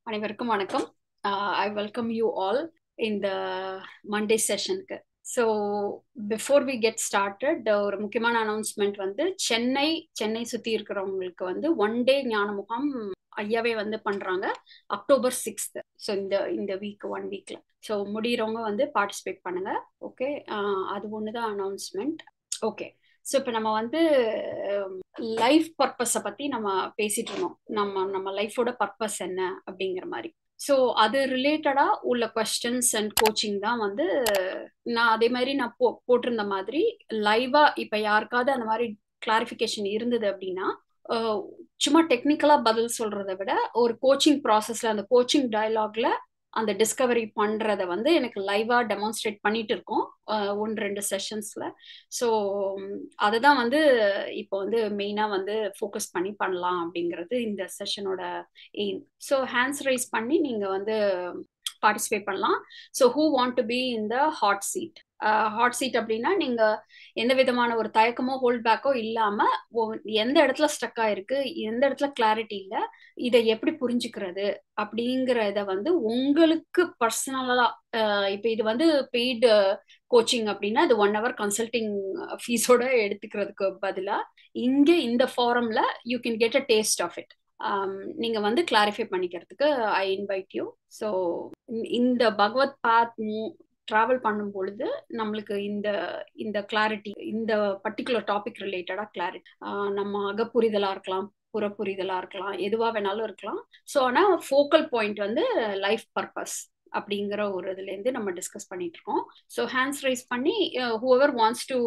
அனைவருக்கும் வணக்கம் I welcome you all இந்த மண்டே செஷனுக்கு so before we get started ஒரு முக்கியமான அனௌன்ஸ்மெண்ட் வந்து சென்னை சென்னை சுற்றி இருக்கிறவங்களுக்கு வந்து ஒன் டே ஞான முகாம் ஐயாவே வந்து பண்ணுறாங்க அக்டோபர் சிக்ஸ்த் ஸோ இந்த இந்த வீக் ஒன் வீக்ல ஸோ முடிகிறவங்க வந்து பார்ட்டிசிபேட் பண்ணுங்க ஓகே அது ஒன்று தான் அனௌன்ஸ்மெண்ட் ஓகே ஸோ இப்போ நம்ம வந்து லைஃப் பர்பஸை பற்றி நம்ம பேசிட்டு இருந்தோம் நம்ம நம்ம லைஃபோட பர்பஸ் என்ன அப்படிங்கிற மாதிரி ஸோ அது ரிலேட்டடாக உள்ள கொஸ்டின்ஸ் அண்ட் கோச்சிங் தான் வந்து நான் அதே மாதிரி நான் போ போட்டிருந்த மாதிரி லைவாக இப்போ யாருக்காவது அந்த மாதிரி கிளாரிஃபிகேஷன் இருந்தது அப்படின்னா சும்மா டெக்னிக்கலாக பதில் சொல்கிறத விட ஒரு கோச்சிங் ப்ராசஸில் அந்த கோச்சிங் டயலாக்ல அந்த டிஸ்கவரி பண்ணுறத வந்து எனக்கு லைவாக டெமான்ஸ்ட்ரேட் பண்ணிட்டு இருக்கோம் ஒன்று ரெண்டு செஷன்ஸில் ஸோ அதை தான் வந்து இப்போ வந்து மெயினாக வந்து ஃபோக்கஸ் பண்ணி பண்ணலாம் அப்படிங்கிறது இந்த செஷனோட எய்ம் ஸோ ஹேண்ட்ஸ் ரைஸ் பண்ணி நீங்கள் வந்து பார்ட்டிசிபேட் பண்ணலாம் so who want to be in the hot seat hot seat அப்படின்னா நீங்கள் எந்த விதமான ஒரு தயக்கமோ ஹோல்ட் பேக்கோ இல்லாமல் எந்த இடத்துல ஸ்டக் ஆயிருக்கு எந்த இடத்துல கிளாரிட்டி இல்லை இதை எப்படி புரிஞ்சுக்கிறது அப்படிங்கிறத வந்து உங்களுக்கு பர்சனலாக இப்போ இது வந்து பெய்டு கோச்சிங் அப்படின்னா இது ஒன் ஹவர் கன்சல்டிங் ஃபீஸோட எடுத்துக்கிறதுக்கு பதிலாக இங்கே இந்த ஃபாரமில் you can get a taste of it நீங்க வந்து கிளாரிஃபை பண்ணிக்கிறதுக்கு ஐ இன்வைட் யூ ஸோ இந்த பகவத் பாத் ட்ராவல் பண்ணும் பொழுது நம்மளுக்கு இந்த இந்த கிளாரிட்டி இந்த பர்டிகுலர் டாபிக் ரிலேட்டடா கிளாரிட்டி நம்ம அகப்புரிதலா இருக்கலாம் புறப்புரிதலா இருக்கலாம் எதுவா வேணாலும் இருக்கலாம் ஸோ ஆனால் ஃபோக்கல் பாயிண்ட் வந்து லைஃப் பர்பஸ் அப்படிங்கிற ஒரு இதுலேருந்து நம்ம டிஸ்கஸ் பண்ணிட்டு இருக்கோம் ஸோ ஹேண்ட்ஸ் ரைஸ் பண்ணி whoever wants to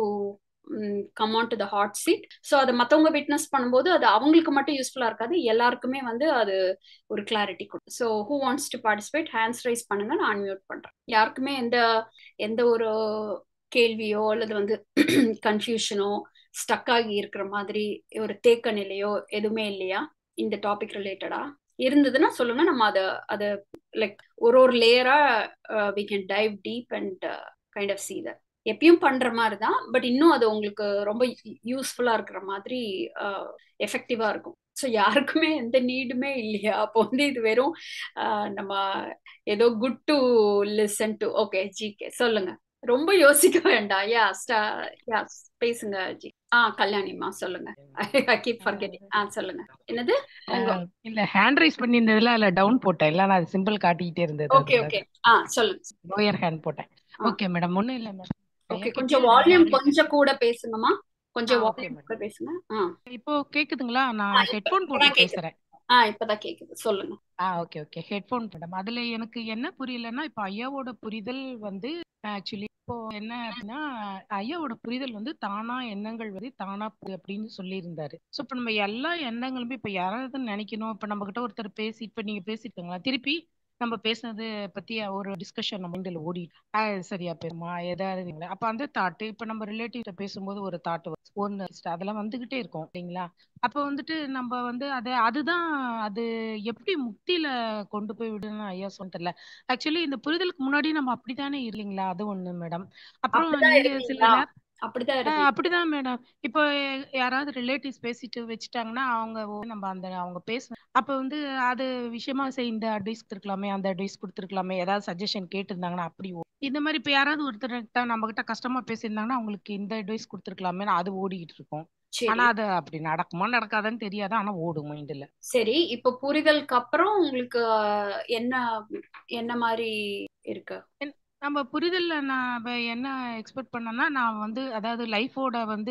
come on to the hot seat so அதை மற்றவங்க விட்னஸ் பண்ணும்போது அது அவங்களுக்கு மட்டும் யூஸ்ஃபுல்லாக இருக்காது எல்லாருக்குமே வந்து அது ஒரு கிளாரிட்டி கொடுக்கும் so who wants to participate hands raise பண்ணுங்க நான் அன்மியூட் பண்ணுறேன் யாருக்குமே எந்த எந்த ஒரு கேள்வியோ அல்லது வந்து கன்ஃபியூஷனோ ஸ்டக் ஆகி இருக்கிற மாதிரி ஒரு தேக்க நிலையோ எதுவுமே இல்லையா இந்த டாபிக் ரிலேட்டடா இருந்ததுன்னா சொல்லுங்க நம்ம அதை அதை லைக் ஒரு ஒரு லேயரா we can dive deep and kind of see that எப்பயும் பண்ற மாதிரி தான் பட் இன்னும் அது உங்களுக்கு ரொம்ப யூஸ்ஃபுல்லா இருக்கிற மாதிரி எஃபெக்டிவா இருக்கும் ஸோ யாருக்குமே எந்த நீடுமே இல்லையா அப்போ வந்து இது வெறும் நம்ம ஏதோ good to listen to okay GK சொல்லுங்க ரொம்ப யோசிக்க வேண்டாம் யா ஸ்டா யா பேசுங்க ஜி ஆ கல்யாணிமா சொல்லுங்க ஐ கீப் ஃபர்கெட்டிங் ஆ சொல்லுங்க என்னது இல்ல ஹேண்ட் ரைஸ் பண்ணியிருந்ததுல அதுல டவுன் போட்டேன் இல்ல நான் சிம்பிள் காட்டிக்கிட்டே இருந்தது ஓகே ஓகே ஆ சொல்லுங்க லோயர் ஹேண்ட் போட்டேன் ஓகே மேடம் ஒண்ணும் இல்ல மேடம் ஓகே கொஞ்சம் வால்யூம் கொஞ்சம் கூட பேசுங்கம்மா கொஞ்சம் வால்யூம் கூட பேசுங்க ஆ இப்போ கேக்குதுங்களா நான் ஹெட்போன் போட்டு பேசுறேன் ஆ இப்பதான் கேக்குது சொல்லுங்க ஆ ஓகே ஓகே ஹெட்போன் மேடம் அதுல எனக்கு என்ன புரியலன்னா இப்போ ஐயாவோட புரிதல் வந்து ஆக்சுவலி இப்போ என்ன அப்படின்னா ஐயாவோட புரிதல் வந்து தானா எண்ணங்கள் வந்து தானா அப்படின்னு சொல்லி இருந்தாரு ஸோ இப்போ நம்ம எல்லா எண்ணங்களுமே இப்போ யாராவது நினைக்கணும் இப்போ நம்ம கிட்ட ஒருத்தர் பேசி இப்போ நீங்க பேசிருக்கீங்களா திருப்பி நம்ம பேசுனது பத்தி ஒரு டிஸ்கஷன் நம்ம மைண்டில் ஓடிட்டு சரியா பேருமா ஏதாவது அப்ப அந்த தாட்டு இப்ப நம்ம ரிலேட்டிவ்ல பேசும்போது ஒரு தாட்டு ஒன்று அதெல்லாம் வந்துகிட்டே இருக்கும் இல்லைங்களா அப்ப வந்துட்டு நம்ம வந்து அது அதுதான் அது எப்படி முக்தியில கொண்டு போய் விடுன்னு ஐயா சொன்னதில்ல ஆக்சுவலி இந்த புரிதலுக்கு முன்னாடி நம்ம அப்படித்தானே இல்லைங்களா அது ஒண்ணு மேடம் அப்புறம் நீங்க சில அப்படிதான் அப்படிதான் மேடம் இப்போ யாராவது ரிலேட்டிவ்ஸ் பேசிட்டு வச்சுட்டாங்கன்னா அவங்க நம்ம அந்த அவங்க பேச அப்ப வந்து அது விஷயமா சரி இந்த அட்வைஸ் கொடுத்துருக்கலாமே அந்த அட்வைஸ் கொடுத்துருக்கலாமே ஏதாவது சஜஷன் கேட்டிருந்தாங்கன்னா அப்படி இந்த மாதிரி இப்ப யாராவது ஒருத்தர் நம்ம கிட்ட கஷ்டமா பேசியிருந்தாங்கன்னா அவங்களுக்கு இந்த அட்வைஸ் கொடுத்துருக்கலாமே அது ஓடிக்கிட்டு இருக்கும் ஆனா அது அப்படி நடக்குமா நடக்காதான்னு தெரியாது ஆனா ஓடும் மைண்ட்ல சரி இப்ப புரிதலுக்கு அப்புறம் உங்களுக்கு என்ன என்ன மாதிரி இருக்கு நம்ம புரிதல்ல நான் என்ன எக்ஸ்பெக்ட் பண்ணேன்னா நான் வந்து அதாவது லைஃபோட வந்து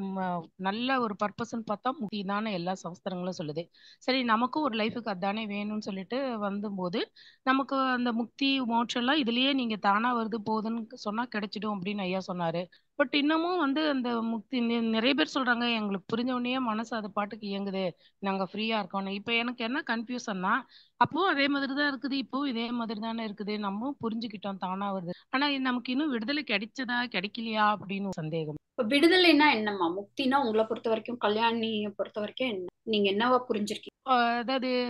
நல்ல ஒரு பர்பஸ்ன்னு பார்த்தா முக்தி தானே எல்லா சவஸ்திரங்களும் சொல்லுது சரி நமக்கும் ஒரு லைஃபுக்கு அதானே வேணும்னு சொல்லிட்டு வந்தபோது நமக்கு அந்த முக்தி மோட்சம்லாம் இதுலயே நீங்க தானா வருது போகுதுன்னு சொன்னா கிடைச்சிடும் அப்படின்னு ஐயா சொன்னாரு பட் இன்னமும் வந்து அந்த முக்தி நிறைய பேர் சொல்றாங்க எங்களுக்கு புரிஞ்ச உடனே மனசு அது பாட்டுக்கு இயங்குது நாங்க ஃப்ரீயா இருக்கோம் இப்ப எனக்கு என்ன கன்ஃபியூஷன்னா அப்போ அதே மாதிரி தான் இருக்குது இப்போ இதே மாதிரி தானே இருக்குது நம்ம புரிஞ்சுக்கிட்டோம் தானா வருது ஆனா நமக்கு இன்னும் விடுதலை கிடைச்சதா கிடைக்கலையா அப்படின்னு சந்தேகம் இப்ப விடுதலைன்னா என்னம்மா முக்தினா உங்களை பொறுத்த வரைக்கும் கல்யாணியை பொறுத்த வரைக்கும் என்ன நீங்க என்னவா புரிஞ்சிருக்கீங்க அதாவது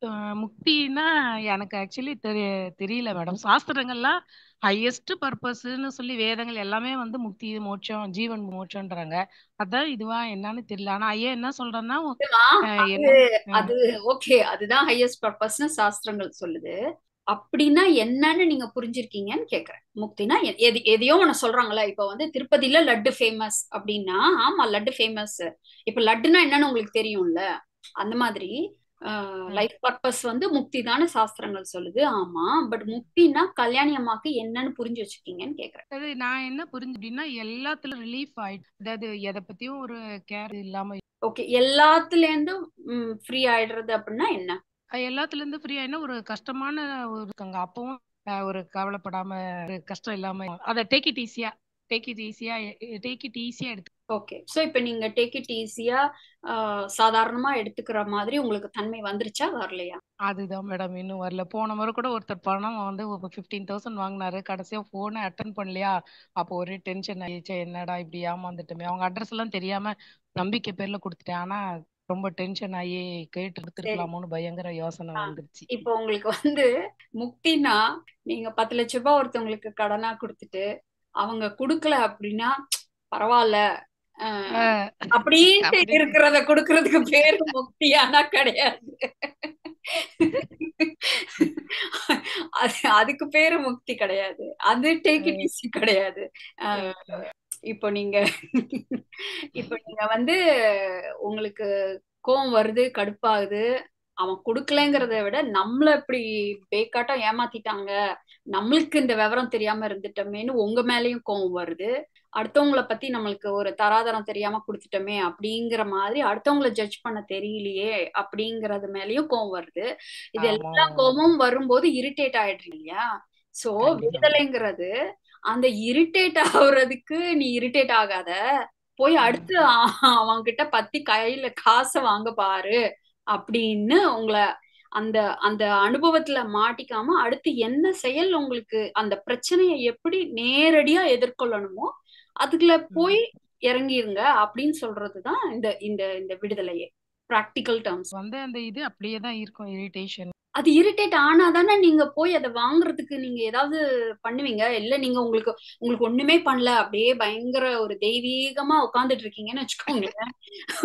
அஹ் முக்தினா எனக்கு ஆக்சுவலி தெரிய தெரியல மேடம் சாஸ்திரங்கள்லாம் ஹையஸ்ட் பர்பஸ்ன்னு சொல்லி வேதங்கள் எல்லாமே வந்து முக்தி மோட்சம் ஜீவன் மோட்சம்ன்றாங்க அதான் இதுவா என்னன்னு தெரியல ஆனா ஐயா என்ன சொல்றேன்னா இதுமா, அஹ் அது என்ன அஹ் அது ஓகே அதுதான் ஹையஸ்ட் பர்பஸ்னு சாஸ்திரங்கள் சொல்லுது அப்படின்னா என்னன்னு நீங்க புரிஞ்சிருக்கீங்கன்னு கேக்குறேன் முக்தினா எ- எது எதையோ ஒண்ணு சொல்றாங்கல்ல இப்ப வந்து திருப்பதியில லட்டு ஃபேமஸ் அப்படின்னா ஆமா லட்டு ஃபேமஸ் இப்ப லட்டுனா என்னன்னு உங்களுக்கு தெரியும்ல அந்த மாதிரி ம். லைஃப் பர்பஸ் வந்து முக்தி தானே சாஸ்திரங்கள் சொல்லுது ஆமா பட் முக்தினா கல்யாணி அம்மாக்கு என்னன்னு புரிஞ்சு வச்சிருக்கீங்கன்னு கேக்குறேன் அது நான் என்ன புரிஞ்சு அப்படின்னா எல்லாத்துல ரிலீஃப் ஆயிடுச்சு அதாவது எதை பத்தியும் ஒரு கேர் இல்லாம ஓகே எல்லாத்துல இருந்தும் ஃப்ரீ ஆயிடுறது அப்படின்னா என்ன அஹ் எல்லாத்துல இருந்து ஃப்ரீ ஆயினா ஒரு கஷ்டமான ஒரு இருக்காங்க அப்பவும் அஹ் ஒரு கவலைப்படாம ஒரு கஷ்டம் இல்லாம அதை டேக் இட் ஈஸியா டேக் இட் ஈஸியா டேக் இட் ஈஸியா எடுத்து ஓகே ஸோ இப்போ நீங்க டேக் இட் ஈஸியா சாதாரணமா எடுத்துக்கிற மாதிரி உங்களுக்கு தன்மை வந்துருச்சா வரலையா அதுதான் மேடம் இன்னும் வரல போன முறை கூட ஒருத்தர் பணம் வந்து ஃபிஃப்டீன் தௌசண்ட் வாங்கினாரு கடைசியா போனை அட்டன் பண்ணலையா அப்போ ஒரே டென்ஷன் ஆயிடுச்சு என்னடா இப்படி ஏமாந்துட்டோமே அவங்க அட்ரஸ் எல்லாம் தெரியாம நம்பிக்கை பேர்ல கொடுத்துட்டேன் ஆனா ரொம்ப டென்ஷன் ஆகி கேட்டு சரி எடுத்துருக்கலாமோன்னு பயங்கர யோசனை ஆ, வந்துருச்சு இப்போ உங்களுக்கு வந்து முக்தினா நீங்க பத்து லட்ச ரூபாய் ஒருத்தவங்களுக்கு கடனா கொடுத்துட்டு அவங்க கொடுக்கல அப்படின்னா பரவாயில்ல அஹ், அஹ் அப்படின்ட்டு அப்படி இருக்கிறத கொடுக்கறதுக்கு பேரு முக்தியானா கிடையாது அது அதுக்கு பேரு முக்தி கிடையாது அது டேக் இட் ஈஸி கிடையாது அஹ், அஹ் இப்போ நீங்க இப்போ நீங்க வந்து உங்களுக்கு கோவம் வருது கடுப்பாகுது அவன் கொடுக்கலங்கிறத விட நம்மள இப்படி பேக்காட்டம் ஏமாத்திட்டாங்க நம்மளுக்கு இந்த விவரம் தெரியாம இருந்துட்டோமேன்னு உங்க மேலயும் கோவம் வருது அடுத்தவங்கள பத்தி நம்மளுக்கு ஒரு தராதரம் தெரியாம கொடுத்துட்டோமே அப்படிங்கிற மாதிரி அடுத்தவங்கள ஜட்ஜ் பண்ண தெரியலையே அப்படிங்கறது மேலயும் கோவம் வருது இது ஆமா எல்லா கோவமும் வரும்போது இரிட்டேட் ஆயிடுறீங்க இல்லையா சோ கண்டிப்பா விடுதலைங்கிறது அந்த இரிட்டேட் ஆகுறதுக்கு நீ இரிட்டேட் ஆகாத போய் ம். அடுத்து அவன்கிட்ட பத்தி கையில காசை வாங்க பாரு அப்படின்னு உங்களை அந்த அந்த அனுபவத்துல மாட்டிக்காம அடுத்து என்ன செயல் உங்களுக்கு அந்த பிரச்சனையை எப்படி நேரடியா எதிர்கொள்ளணுமோ அதுக்குள்ள போய் ம். இறங்கிருங்க அப்படின்னு சொல்றதுதான் இந்த இந்த இந்த விடுதலையே ப்ராக்டிக்கல் டேர்ம்ஸ் வந்து அந்த இது அப்படியே தான் இருக்கும் இரிட்டேஷன் அது இரிட்டேட் ஆனாதானே நீங்க போய் அதை வாங்குறதுக்கு நீங்க ஏதாவது பண்ணுவீங்க இல்ல நீங்க உங்களுக்கு உங்களுக்கு ஒண்ணுமே பண்ணல அப்படியே பயங்கர ஒரு தெய்வீகமா உட்கார்ந்துட்டு இருக்கீங்கன்னு வச்சுக்கோங்களேன்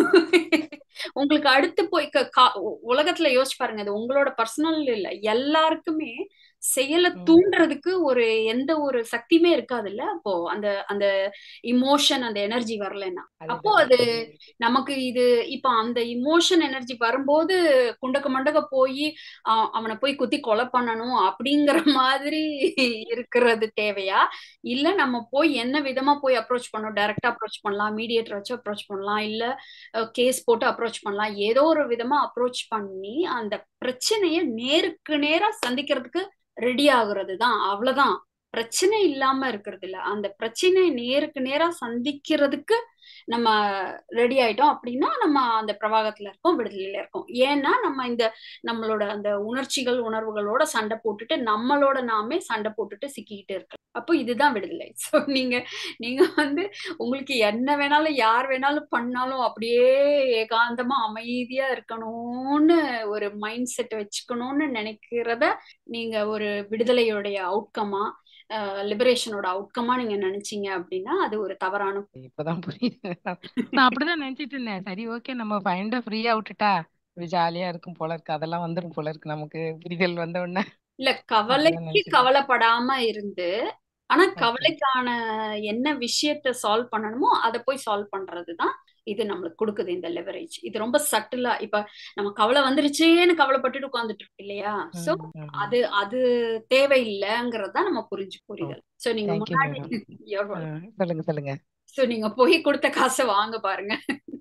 உங்களுக்கு அடுத்து போய் க- கா- உலகத்துல யோசிச்சு பாருங்க அது உங்களோட பர்சனல் இல்ல எல்லாருக்குமே செயலை ம். தூண்டுறதுக்கு ஒரு எந்த ஒரு சக்தியுமே இருக்காதுல்ல அப்போ அந்த அந்த இமோஷன் அந்த எனர்ஜி வரலைன்னா அப்போ அதுதான் அது நமக்கு இது இப்ப அந்த இமோஷன் எனர்ஜி வரும்போது குண்டக்க மண்டக்க போய் அவனை போய் குத்தி கொலை பண்ணணும் அப்படிங்கிற மாதிரி இருக்கிறது தேவையா இல்ல நம்ம போய் என்ன விதமா போய் அப்ரோச் பண்ணணும் டைரக்டா அப்ரோச் பண்ணலாம் மீடியேட்டர் வச்சு அப்ரோச் பண்ணலாம் இல்ல கேஸ் போட்டு அப்ரோச் பண்ணலாம் ஏதோ ஒரு விதமா அப்ரோச் பண்ணி அந்த பிரச்சனைய நேருக்கு நேரா சந்திக்கிறதுக்கு ரெடி ஆகுறது தான் அவ்வளவுதான் பிரச்சனை இல்லாம இருக்கிறது இல்ல அந்த பிரச்சனையை நேருக்கு நேரா சந்திக்கிறதுக்கு நம்ம ரெடி ஆயிட்டோம் அப்படின்னா நம்ம அந்த பிரவாகத்துல இருக்கோம் விடுதலையில இருக்கோம் ஏன்னா நம்ம இந்த நம்மளோட அந்த உணர்ச்சிகள் உணர்வுகளோட சண்டை போட்டுட்டு நம்மளோட நாமே சண்டை போட்டுட்டு சிக்கிக்கிட்டு இருக்கோம் அப்போ இதுதான் விடுதலை ஸோ நீங்க நீங்க வந்து உங்களுக்கு என்ன வேணாலும் யார் வேணாலும் பண்ணாலும் அப்படியே ஏகாந்தமா அமைதியா இருக்கணும்னு ஒரு மைண்ட் செட் வச்சுக்கணும்னு நினைக்கிறத நீங்க ஒரு விடுதலையுடைய அவுட்கமா லிபரேஷனோட அவுட்கமா நீங்க நினைச்சீங்க அப்படின்னா அது ஒரு தவறான இப்பதான் புரியுது நான் அப்படிதான் நினைச்சிட்டு இருந்தேன் சரி ஓகே நம்ம மைண்ட ஃப்ரீயா விட்டுட்டா ஜாலியா இருக்கும் போல இருக்கு அதெல்லாம் வந்துரும் போல இருக்கு நமக்கு புரிதல் வந்த உடனே இல்ல அப்படிதான் கவலைக்கு நினைச்சிட்டு கவலைப்படாம இருந்து ஆனா ஓகே கவலைக்கான என்ன விஷயத்த சால்வ் பண்ணணுமோ அதை போய் சால்வ் பண்றதுதான் இது நம்மளுக்கு கொடுக்குது இந்த லெவரேஜ் இது ரொம்ப சட்டிலா இப்ப நம்ம கவலை வந்துருச்சேன்னு கவலைப்பட்டுட்டு உட்கார்ந்துட்டு இருக்கு இல்லையா சோ ம் ஆமா அது அது தேவையில்லைங்கிறத நம்ம புரிஞ்சு புரிதல் சோ நீங்க தேங்க்யூ முன்னாடி மேடம் You're welcome. சொல்லுங்க சொல்லுங்க சோ நீங்க போய் கொடுத்த காசை வாங்க பாருங்க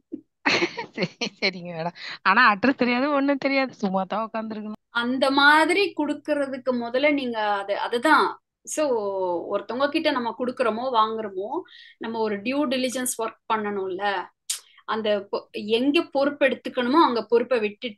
சரி சரிங்க மேடம் ஆனா அட்ரஸ் தெரியாது ஒண்ணும் தெரியாது சும்மா தான் உட்காந்துருக்கணும் அந்த மாதிரி குடுக்கறதுக்கு முதல்ல நீங்க அது அதுதான் சோ ஒருத்தவங்க கிட்ட நம்ம குடுக்கறோமோ வாங்குறோமோ நம்ம ஒரு டியூ டிலிஜென்ஸ் ஒர்க் பண்ணணும்ல அந்த பொ- எங்க பொறுப்பு எடுத்துக்கணுமோ அங்க பொறுப்பை விட்டுட்டு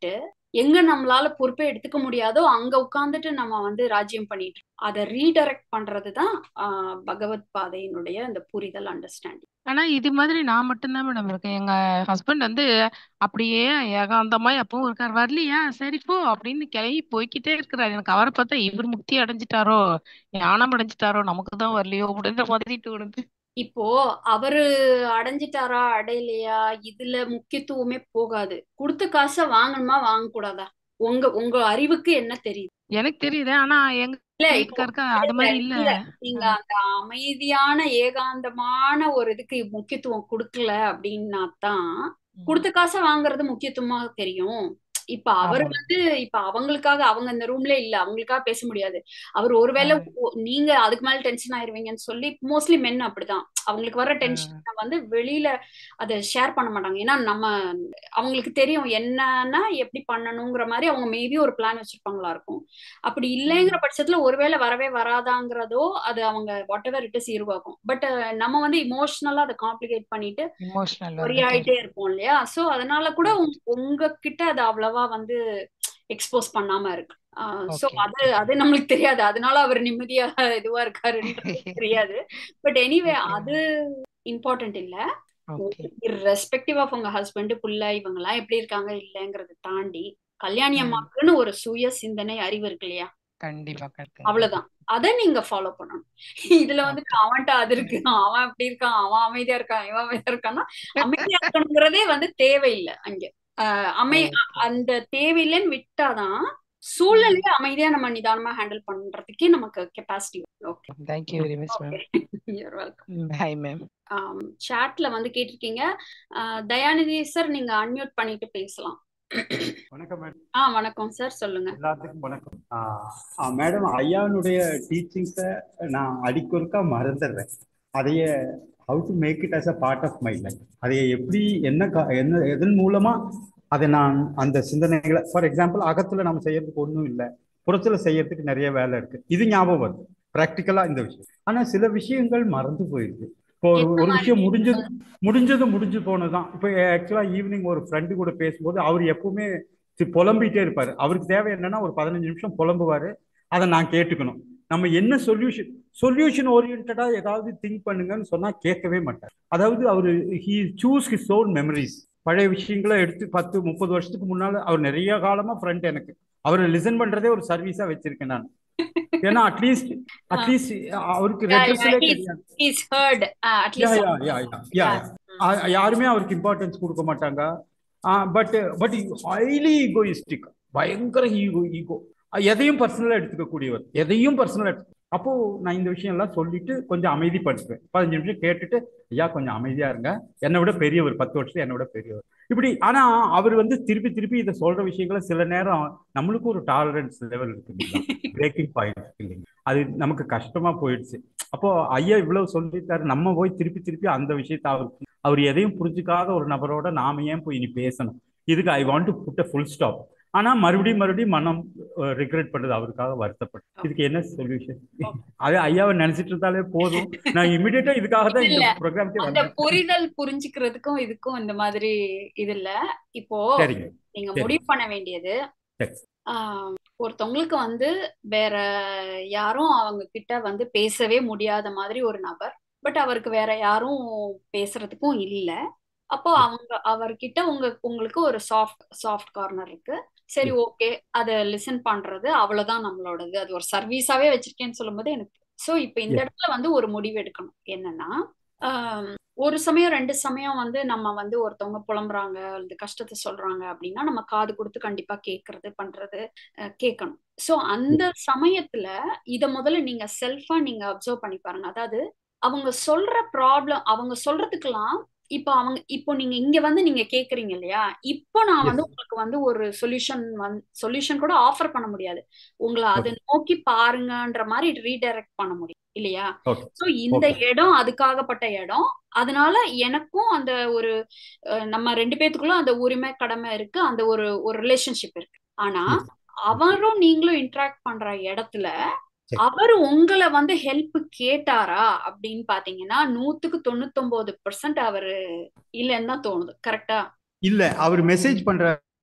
எங்க நம்மளால பொறுப்பை எடுத்துக்க முடியாதோ அங்க உட்கார்ந்துட்டு நம்ம வந்து ராஜ்யம் பண்ணிட்டு இருக்கோம். அதை ரீடைரக்ட் பண்றதுதான் ஆஹ் பகவத் பாதையினுடைய அந்த புரிதல் அண்டர்ஸ்டாண்டிங் ஆனா இது மாதிரி நான் மட்டும்தான் மேடம் இருக்கேன் எங்க ஹஸ்பண்ட் வந்து அப்படியே ஏகாந்தமா எப்பவும் இருக்காரு வரலையா சரி போ அப்படின்னு கிளம்பி போய்க்கிட்டே இருக்கிறாரு எனக்கு அவரை பார்த்தா இவர் முக்தி அடைஞ்சிட்டாரோ ஞானம் அடைஞ்சிட்டாரோ நமக்கு தான் வரலையோ அப்படின்ற மாதிரி தோணுது இப்போ அவரு அடைஞ்சிட்டாரா அடையலையா இதுல முக்கியத்துவமே போகாது கொடுத்த காசை வாங்கணுமா வாங்கக்கூடாதா உங்க உங்க அறிவுக்கு என்ன தெரியுது எனக்கு தெரியுது ஆனா எங்க இல்ல இப்போ வீட்டுக்காருக்கு அது மாதிரி இல்ல இல்ல நீங்க அந்த அமைதியான ஏகாந்தமான ஒரு இதுக்கு முக்கியத்துவம் கொடுக்கல அப்படின்னா தான் கொடுத்த காசை வாங்குறது முக்கியத்துவமா தெரியும் இப்ப அவர் ஆமா வந்து இப்ப அவங்களுக்காக அவங்க இந்த ரூம்ல இல்ல அவங்களுக்காக பேச முடியாது அவர் ஒருவேளை ஆஹ் ஓ- நீங்க அதுக்கு மேல டென்ஷன் ஆயிருவீங்கன்னு சொல்லி மோஸ்ட்லி மென் அப்படிதான் அவங்களுக்கு வர ஆஹ் டென்ஷனை வந்து வெளியில அதை ஷேர் பண்ண மாட்டாங்க ஏன்னா நம்ம அவங்களுக்கு தெரியும் என்னன்னா எப்படி பண்ணணுங்கிற மாதிரி அவங்க மேபி ஒரு பிளான் வச்சிருப்பாங்களா இருக்கும் அப்படி இல்லைங்கிற உம் பட்சத்துல ஒருவேளை வரவே வராதாங்கிறதோ அது அவங்க வாட் எவர் இட் இஸ் இருவாகும் பட் நம்ம வந்து இமோஷனலா அதை காம்ப்ளிகேட் பண்ணிட்டு இமோஷனல் ஒரி வந்துட்டு ஆயிட்டே இருப்போம் இல்லையா சோ அதனால கூட உங்க உங்ககிட்ட அது அவ்வளவா வந்து எக்ஸ்போஸ் பண்ணாம இருக்கு சோ ஓகே அது அது நம்மளுக்கு தெரியாது அதனால அவர் நிம்மதியா இதுவா இருக்காருன்றது தெரியாது பட் எனிவே ஓகே அது இம்பார்ட்டன்ட் இல்ல ஓகே ரெஸ்பெக்டிவ் ஆஃப் உங்க ஹஸ்பண்ட் புள்ள இவங்க எல்லாம் எப்படி இருக்காங்க இல்லைங்கிறத தாண்டி கல்யாணி ம் அம்மாக்குன்னு ஒரு சுய சிந்தனை அறிவு இருக்கு இல்லையா கண்டிப்பா கண்டிப்பா அவ்வளவுதான் அதை நீங்க ஃபாலோ பண்ணணும் இதுல வந்துட்டு ஓகே அவன்கிட்ட அது இருக்கு அவன் அப்படி இருக்கான் அவன் அமைதியா இருக்கான் இவன் அமைதியா இருக்கான்னா அமைதியா இருக்கணுங்கிறதே வந்து தேவையில்லை அங்க ஆஹ் அமை ஓகே அந்த தேவையில்லைன்னு விட்டாதான் ம் சூழ்நிலையை அமைதியா நம்ம நிதானமா ஹேண்டில் பண்றதுக்கே நமக்கு capacity okay thank you very much okay ma'am you're welcome bye ma'am சாட்ல வந்து கேட்டிருக்கீங்க ஆஹ் தயாநிதி சார் நீங்க அன்மியூட் பண்ணிட்டு பேசலாம் வணக்கம் மேடம் ஆ வணக்கம் சார் சொல்லுங்க எல்லாத்துக்கும் வணக்கம் மேடம் ஐயானுடைய டீச்சிங்ஸை நான் அடிக்கொருக்கா மறந்துடுறேன் அதைய how to make it as a part of my life அதைய எப்படி என்ன கா- என்ன எதன் மூலமா அதை நான் அந்த சிந்தனைகளை ஃபார் எக்ஸாம்பிள் அகத்துல நம்ம செய்யறதுக்கு ஒன்றும் இல்லை புறத்துல செய்யறதுக்கு நிறைய வேலை இருக்கு இது ஞாபகம் வருது ப்ராக்டிக்கலா இந்த விஷயம் ஆனா சில விஷயங்கள் மறந்து போயிருக்கு இப்போ ஒரு என்ன ஒரு மாதிரி விஷயம் முடிஞ்சது முடிஞ்சது முடிஞ்சு போனதுதான் இப்போ ஆக்சுவலா ஈவினிங் ஒரு ஃப்ரெண்டு கூட பேசும்போது அவர் எப்பவுமே சி- புலம்பிட்டே இருப்பாரு அவருக்கு தேவை என்னன்னா ஒரு பதினஞ்சு நிமிஷம் புலம்புவாரு அதை நான் கேட்டுக்கணும் நம்ம என்ன சொல்யூஷன் சொல்யூஷன் ஓரியன்டா ஏதாவது திங்க் பண்ணுங்கன்னு சொன்னா கேட்கவே மாட்டார் அதாவது அவர் he chooses his own memories பழைய விஷயங்களை எடுத்து பத்து முப்பது வருஷத்துக்கு முன்னால அவர் நிறைய காலமா ஃப்ரெண்ட் எனக்கு அவரை லிசன் பண்றதே ஒரு சர்வீஸா வச்சிருக்கேன் நான் ஏன்னா அட்லீஸ்ட் அட்லீஸ்ட் அவருக்கு ரெட்ரஸலே கிடையாது is hurt yeah at least yeah yeah yeah yeah ஆ- யாருமே அவருக்கு இம்பார்ட்டன்ஸ் கொடுக்க மாட்டாங்க பட் பட் ஹைலி ஈகோயிஸ்டிக் பயங்கர ஈகோ ஈகோ எதையும் பர்சனலா எடுத்துக்க கூடியவர் எதையும் பர்சனலா அப்போ நான் இந்த விஷயம் எல்லாம் சொல்லிட்டு கொஞ்சம் அமைதிப்படுத்துவேன் பதினஞ்சு நிமிஷம் கேட்டுட்டு ஐயா கொஞ்சம் அமைதியா இருங்க என்னை விட பெரியவர் பத்து வருஷத்துல என்னை விட பெரியவர் இப்படி ஆனா அவர் வந்து திருப்பி திருப்பி இதை சொல்ற விஷயங்களை சில நேரம் நம்மளுக்கும் ஒரு டாலரன்ஸ் லெவல் இருக்கு பிரேக்கிங் பாயிண்ட் இல்லைங்க அது நமக்கு கஷ்டமா போயிடுச்சு அப்போ ஐயா இவ்வளவு சொல்லிட்டாரு நம்ம போய் திருப்பி திருப்பி அந்த விஷயத்த அவருக்கு அவர் எதையும் புரிஞ்சுக்காத ஒரு நபரோட நாம ஏன் போய் இனி பேசணும் இதுக்கு I want to put a full stop ஆனா மறுபடியும் மறுபடியும் மனம் ரிக்ரெட் பண்றது அவருக்காக வருத்தப்பட்டு இதுக்கு என்ன சொல்யூஷன் அது ஐயாவை நினைச்சிட்டு இருந்தாலே போதும் நான் இமிடியேட்டா இதுக்காக தான் இந்த இல்ல, ப்ரோக்ராம்க்கே அந்த வந்தேன் புரிதல் புரிஞ்சுக்கிறதுக்கும் இதுக்கும் இந்த மாதிரி இது இல்ல இப்போ சரிங்க நீங்க சரி. முடிவு பண்ண வேண்டியது சரி. ஆஹ் ஒருத்தவங்களுக்கு வந்து வேற யாரும் அவங்க கிட்ட வந்து பேசவே முடியாத மாதிரி ஒரு நபர் பட் அவருக்கு வேற யாரும் பேசுறதுக்கும் இல்ல அப்போ அவங்க அவர்கிட்ட உங்க உங்களுக்கு ஒரு சாஃப்ட் சாஃப்ட் கார்னர் இருக்கு சரி ஓகே அதை லிசன் பண்றது அவ்வளவுதான் நம்மளோடது அது ஒரு சர்வீஸாவே வச்சிருக்கேன்னு சொல்லும்போது எனக்கு சோ இப்போ இந்த Yes. இடத்துல வந்து ஒரு முடிவு எடுக்கணும் என்னன்னா ஆஹ் ஒரு சமயம் ரெண்டு சமயம் வந்து நம்ம வந்து ஒருத்தவங்க புலம்புறாங்க இந்த கஷ்டத்தை சொல்றாங்க அப்படின்னா நம்ம காது கொடுத்து கண்டிப்பா கேட்கறது பண்றது அஹ் கேட்கணும் சோ அந்த சமயத்துல இத முதல்ல நீங்க செல்ஃபா நீங்க அப்சர்வ் பண்ணி பாருங்க அதாவது அவங்க சொல்ற ப்ராப்ளம் அவங்க சொல்றதுக்கெல்லாம் இப்போ அவங்க இப்போ நீங்க இங்க வந்து நீங்க கேக்குறீங்க இல்லையா இப்போ நான் வந்து Yes. உங்களுக்கு வந்து ஒரு சொல்யூஷன் வந்து சொல்யூஷன் கூட ஆஃபர் பண்ண முடியாது உங்களை அதை Okay. நோக்கி பாருங்கன்ற மாதிரி ரீடைரக்ட் பண்ண முடியும் இல்லையா Okay. சோ இந்த Okay. இடம் அதுக்காகப்பட்ட இடம் அதனால எனக்கும் அந்த ஒரு அஹ், நம்ம ரெண்டு பேத்துக்குள்ள அந்த உரிமை கடமை இருக்கு அந்த ஒரு ஒரு ரிலேஷன்ஷிப் இருக்கு ஆனா Yes. அவரும் நீங்களும் இன்டராக்ட் பண்ற இடத்துல சரி. அவர் உங்களை வந்து ஹெல்ப் கேட்டாரா அப்படின்னு பாத்தீங்கன்னா நூத்துக்கு தொண்ணூத்தொன்பது பெர்சன்ட் அவரு இல்லைன்னு தான் தோணுது கரெக்டா இல்ல அவர் மெசேஜ் பண்றாரு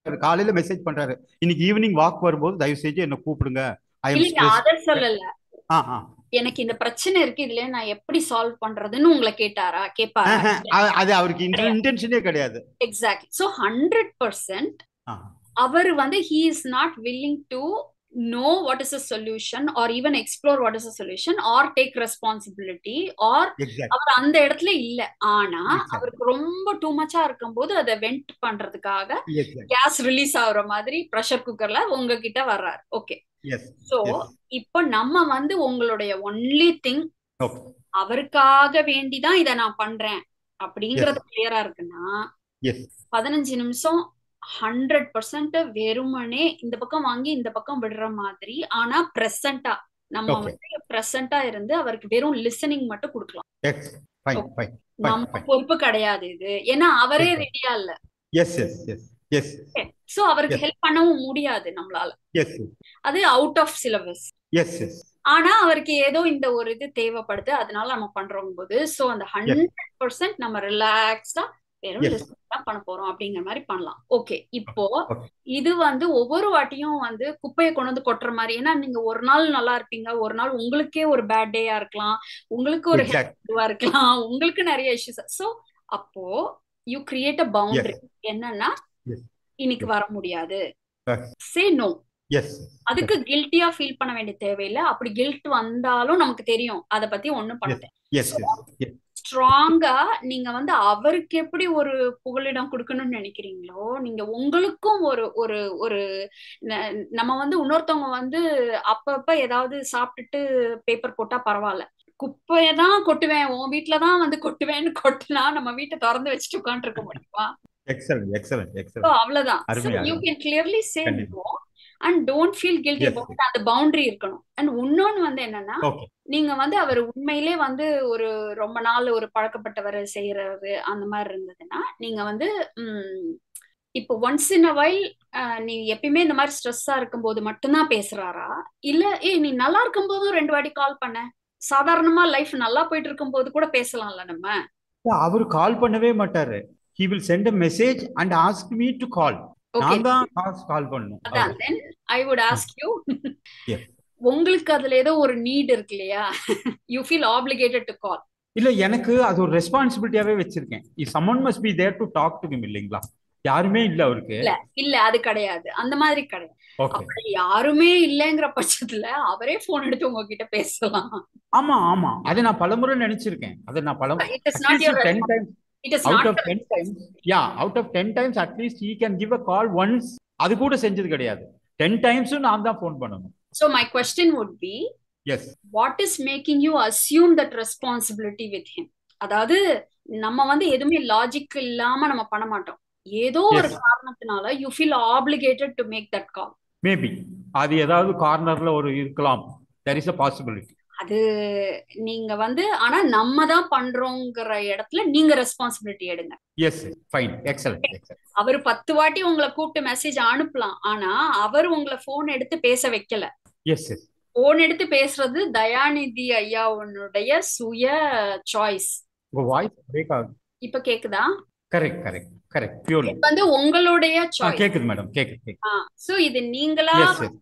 பண்றாரு காலையில மெசேஜ் பண்றாரு இன்னைக்கு ஈவினிங் வாக் வரும்போது தயவு செஞ்சு என்ன கூப்பிடுங்க ஐ எம் இல்லைங்க ஸ்ட்ரெஸ் அத சொல்லல ஆ ஆ எனக்கு இந்த பிரச்சனை இருக்கு இதுல நான் எப்படி சால்வ் பண்றதுன்னு உங்களை கேட்டாரா கேட்பாரா ஆஹா, அது- அது அவருக்கு கிடையாது இன்டென்ஷனே கிடையாது எக்ஸாக்ட்லி ஸோ ஹண்ட்ரட் பர்சன்ட் ஆ, அவர் வந்து he is not willing to know what is a solution or even explore what is a solution or take responsibility or exact, அவர் அந்த இடத்துல இல்ல ஆனா exact, அவருக்கு ரொம்ப டூ மச்சா இருக்கும்போது அதை வெண்ட் பண்றதுக்காக exact. கேஸ் ரிலீஸ் ஆகுற மாதிரி ப்ரெஷர் குக்கர்ல உங்ககிட்ட வர்றாரு ஓகே Yes, சோ yes. இப்போ நம்ம வந்து உங்களுடைய ஒன்லி திங் Okay. அவருக்காக வேண்டிதான் இதை நான் பண்றேன் Yes, அப்படிங்கறது கிளியரா இருக்குன்னா yes. பதினஞ்சு நிமிஷம் ஹண்ட்ரட் பர்சன்ட் வெறுமனே இந்த பக்கம் வாங்கி இந்த பக்கம் விடுற மாதிரி ஆனா பிரசண்டா நம்ம Okay. வந்து பிரசண்டா இருந்து அவருக்கு வெறும் லிசனிங் மட்டும் கொடுக்கலாம் Yes. Fine, Okay. fine, fine, நம்ம fine. பொறுப்பு கிடையாது இது ஏன்னா அவரே Yes, sir. ரெடியா இல்ல Yes, yes, yes, yes, so அவருக்கு yes, ஹெல்ப் பண்ணவும் முடியாது நம்மளால yes, yes, அது out of syllabus yes, yes. ஆனா அவருக்கு ஏதோ இந்த ஒரு இது தேவைப்படுது அதனால நம்ம பண்றோம் போது சோ அந்த Yes, ஹண்ட்ரட் பர்சன்ட் நம்ம ரிலாக்ஸ்டா வெறும் yes. லிசன் தான் பண்ண போறோம் அப்படிங்கிற மாதிரி பண்ணலாம் ஓகே இப்போ Okay. இது வந்து ஒவ்வொரு வாட்டியும் வந்து குப்பையை கொண்டு வந்து கொட்டுற மாதிரி ஏன்னா நீங்க ஒரு நாள் நல்லா இருப்பீங்க ஒரு நாள் உங்களுக்கே ஒரு பேட் டேயா இருக்கலாம் உங்களுக்கு ஒரு Exact. ஹெல்த் இதுவா இருக்கலாம் உங்களுக்கு நிறைய இஷ்யூஸ் சோ அப்போ you create a Yes, boundary என்னன்னா yes, இன்னைக்கு yes. வர முடியாது Yes, சே நோ yes, அதுக்கு yes, கில்ட்டியா ஃபீல் பண்ண வேண்டிய தேவையில்லை அப்படி கில்ட் வந்தாலும் நமக்கு தெரியும் அத பத்தி ஒண்ணும் பண்ண yes, தேவை yes, yes, yes. ஸ்ட்ராங்கா நீங்க வந்து அவருக்கு எப்படி ஒரு புகலிடம் கொடுக்கணும்னு நினைக்கிறீங்களோ நீங்க உங்களுக்கும் ஒரு ஒரு ஒரு ந- நம்ம வந்து இன்னொருத்தவங்க வந்து அப்பப்ப ஏதாவது சாப்பிட்டுட்டு பேப்பர் போட்டா பரவாயில்ல குப்பையை தான் கொட்டுவேன் உன் வீட்டுல தான் வந்து கொட்டுவேன்னு கொட்டினா நம்ம வீட்டை திறந்து வச்சுட்டு உட்காந்துட்டு இருக்க முடியுமா Excellent, excellent, So, excellent. அவ்வளவுதான் ஸோ அருமை, யூ அருமை. கேன் கிளியர்லி சே கண்டிப்பா. No and don't feel guilty Yes, about அந்த பவுண்டரி இருக்கணும் அண்ட் இன்னொன்னு வந்து என்னன்னா okay. நீங்க வந்து அவர் உண்மையிலே வந்து ஒரு ரொம்ப நாள் ஒரு பழக்கப்பட்டவர் செய்யறது அந்த மாதிரி இருந்ததுன்னா நீங்க வந்து ம், இப்போ ஒன்ஸ் இன் அ வைல் நீ எப்பயுமே இந்த மாதிரி ஸ்ட்ரெஸ்ஸா இருக்கும்போது மட்டும்தான் பேசுறாரா இல்ல ஏய் நீ நல்லா இருக்கும்போதும் ரெண்டு வாட்டி கால் பண்ண சாதாரணமா லைஃப் நல்லா போயிட்டு இருக்கும்போது கூட பேசலாம்ல நம்ம அவரு கால் பண்ணவே மாட்டாரு he will send a message and ask me to call okay நான் தான் கால் பண்ணணும் அதான் அவரு then I would ask you Yes. உங்களுக்கு அதுல ஏதோ ஒரு நீட் இருக்கு இல்லையா you feel obligated to call இல்ல எனக்கு அது ஒரு ரெஸ்பான்சிபிலிட்டியாவே வச்சிருக்கேன் someone must be there to talk to him இல்லைங்களா யாருமே இல்ல அவருக்கு இல்ல இல்ல அது கிடையாது அந்த மாதிரி கிடையாது ஓகே அப்படி யாருமே இல்லைங்கிற பட்சத்துல அவரே போன் எடுத்து உங்ககிட்ட பேசலாம் ஆமா ஆமா அதை நான் பலமுறை நினைச்சிருக்கேன் அதை நான் பல it is not your ten times it is out not of ten times yeah out of ten times at least he can give a call once அது கூட செஞ்சது கிடையாது டென் டைம்ஸும் நான் தான் ஃபோன் பண்ணணும் so my question would be as what is making you assume that responsibility with him அதாவது நம்ம வந்து எதுவுமே லாஜிக் இல்லாம நம்ம பண்ண மாட்டோம் ஏதோ ஒரு எஸ் காரணத்தினால you feel obligated to make that call maybe அது ஏதாவது கார்னர்ல ஒரு இருக்கலாம் தெர் இஸ் அ பாசிபிலிட்டி அது நீங்க வந்து ஆனா நம்ம தான் பண்றோங்கிற இடத்துல நீங்க ரெஸ்பான்சிபிலிட்டி எடுங்க எஸ் ஃபைன் எக்ஸலன்ட் எக்ஸலன்ட் அவர் பத்து வாட்டி உங்களை கூப்பிட்டு மெசேஜ் அனுப்பலாம் ஆனா அவர் உங்களை போன் எடுத்து பேச வைக்கல எஸ் எஸ் போன் எடுத்து பேசுறது தயாநிதி ஐயாவுடைய சுய சாய்ஸ் உங்க வாய்ஸ் பிரேக் ஆகுது இப்ப கேக்குதா கரெக்ட் கரெக்ட் கரெக்ட் பியூர்லி இது வந்து உங்களுடைய ஆ சாய்ஸ் கேக்குது மேடம் கேக்குது கேக்குது சோ இது நீங்களா எஸ் எஸ்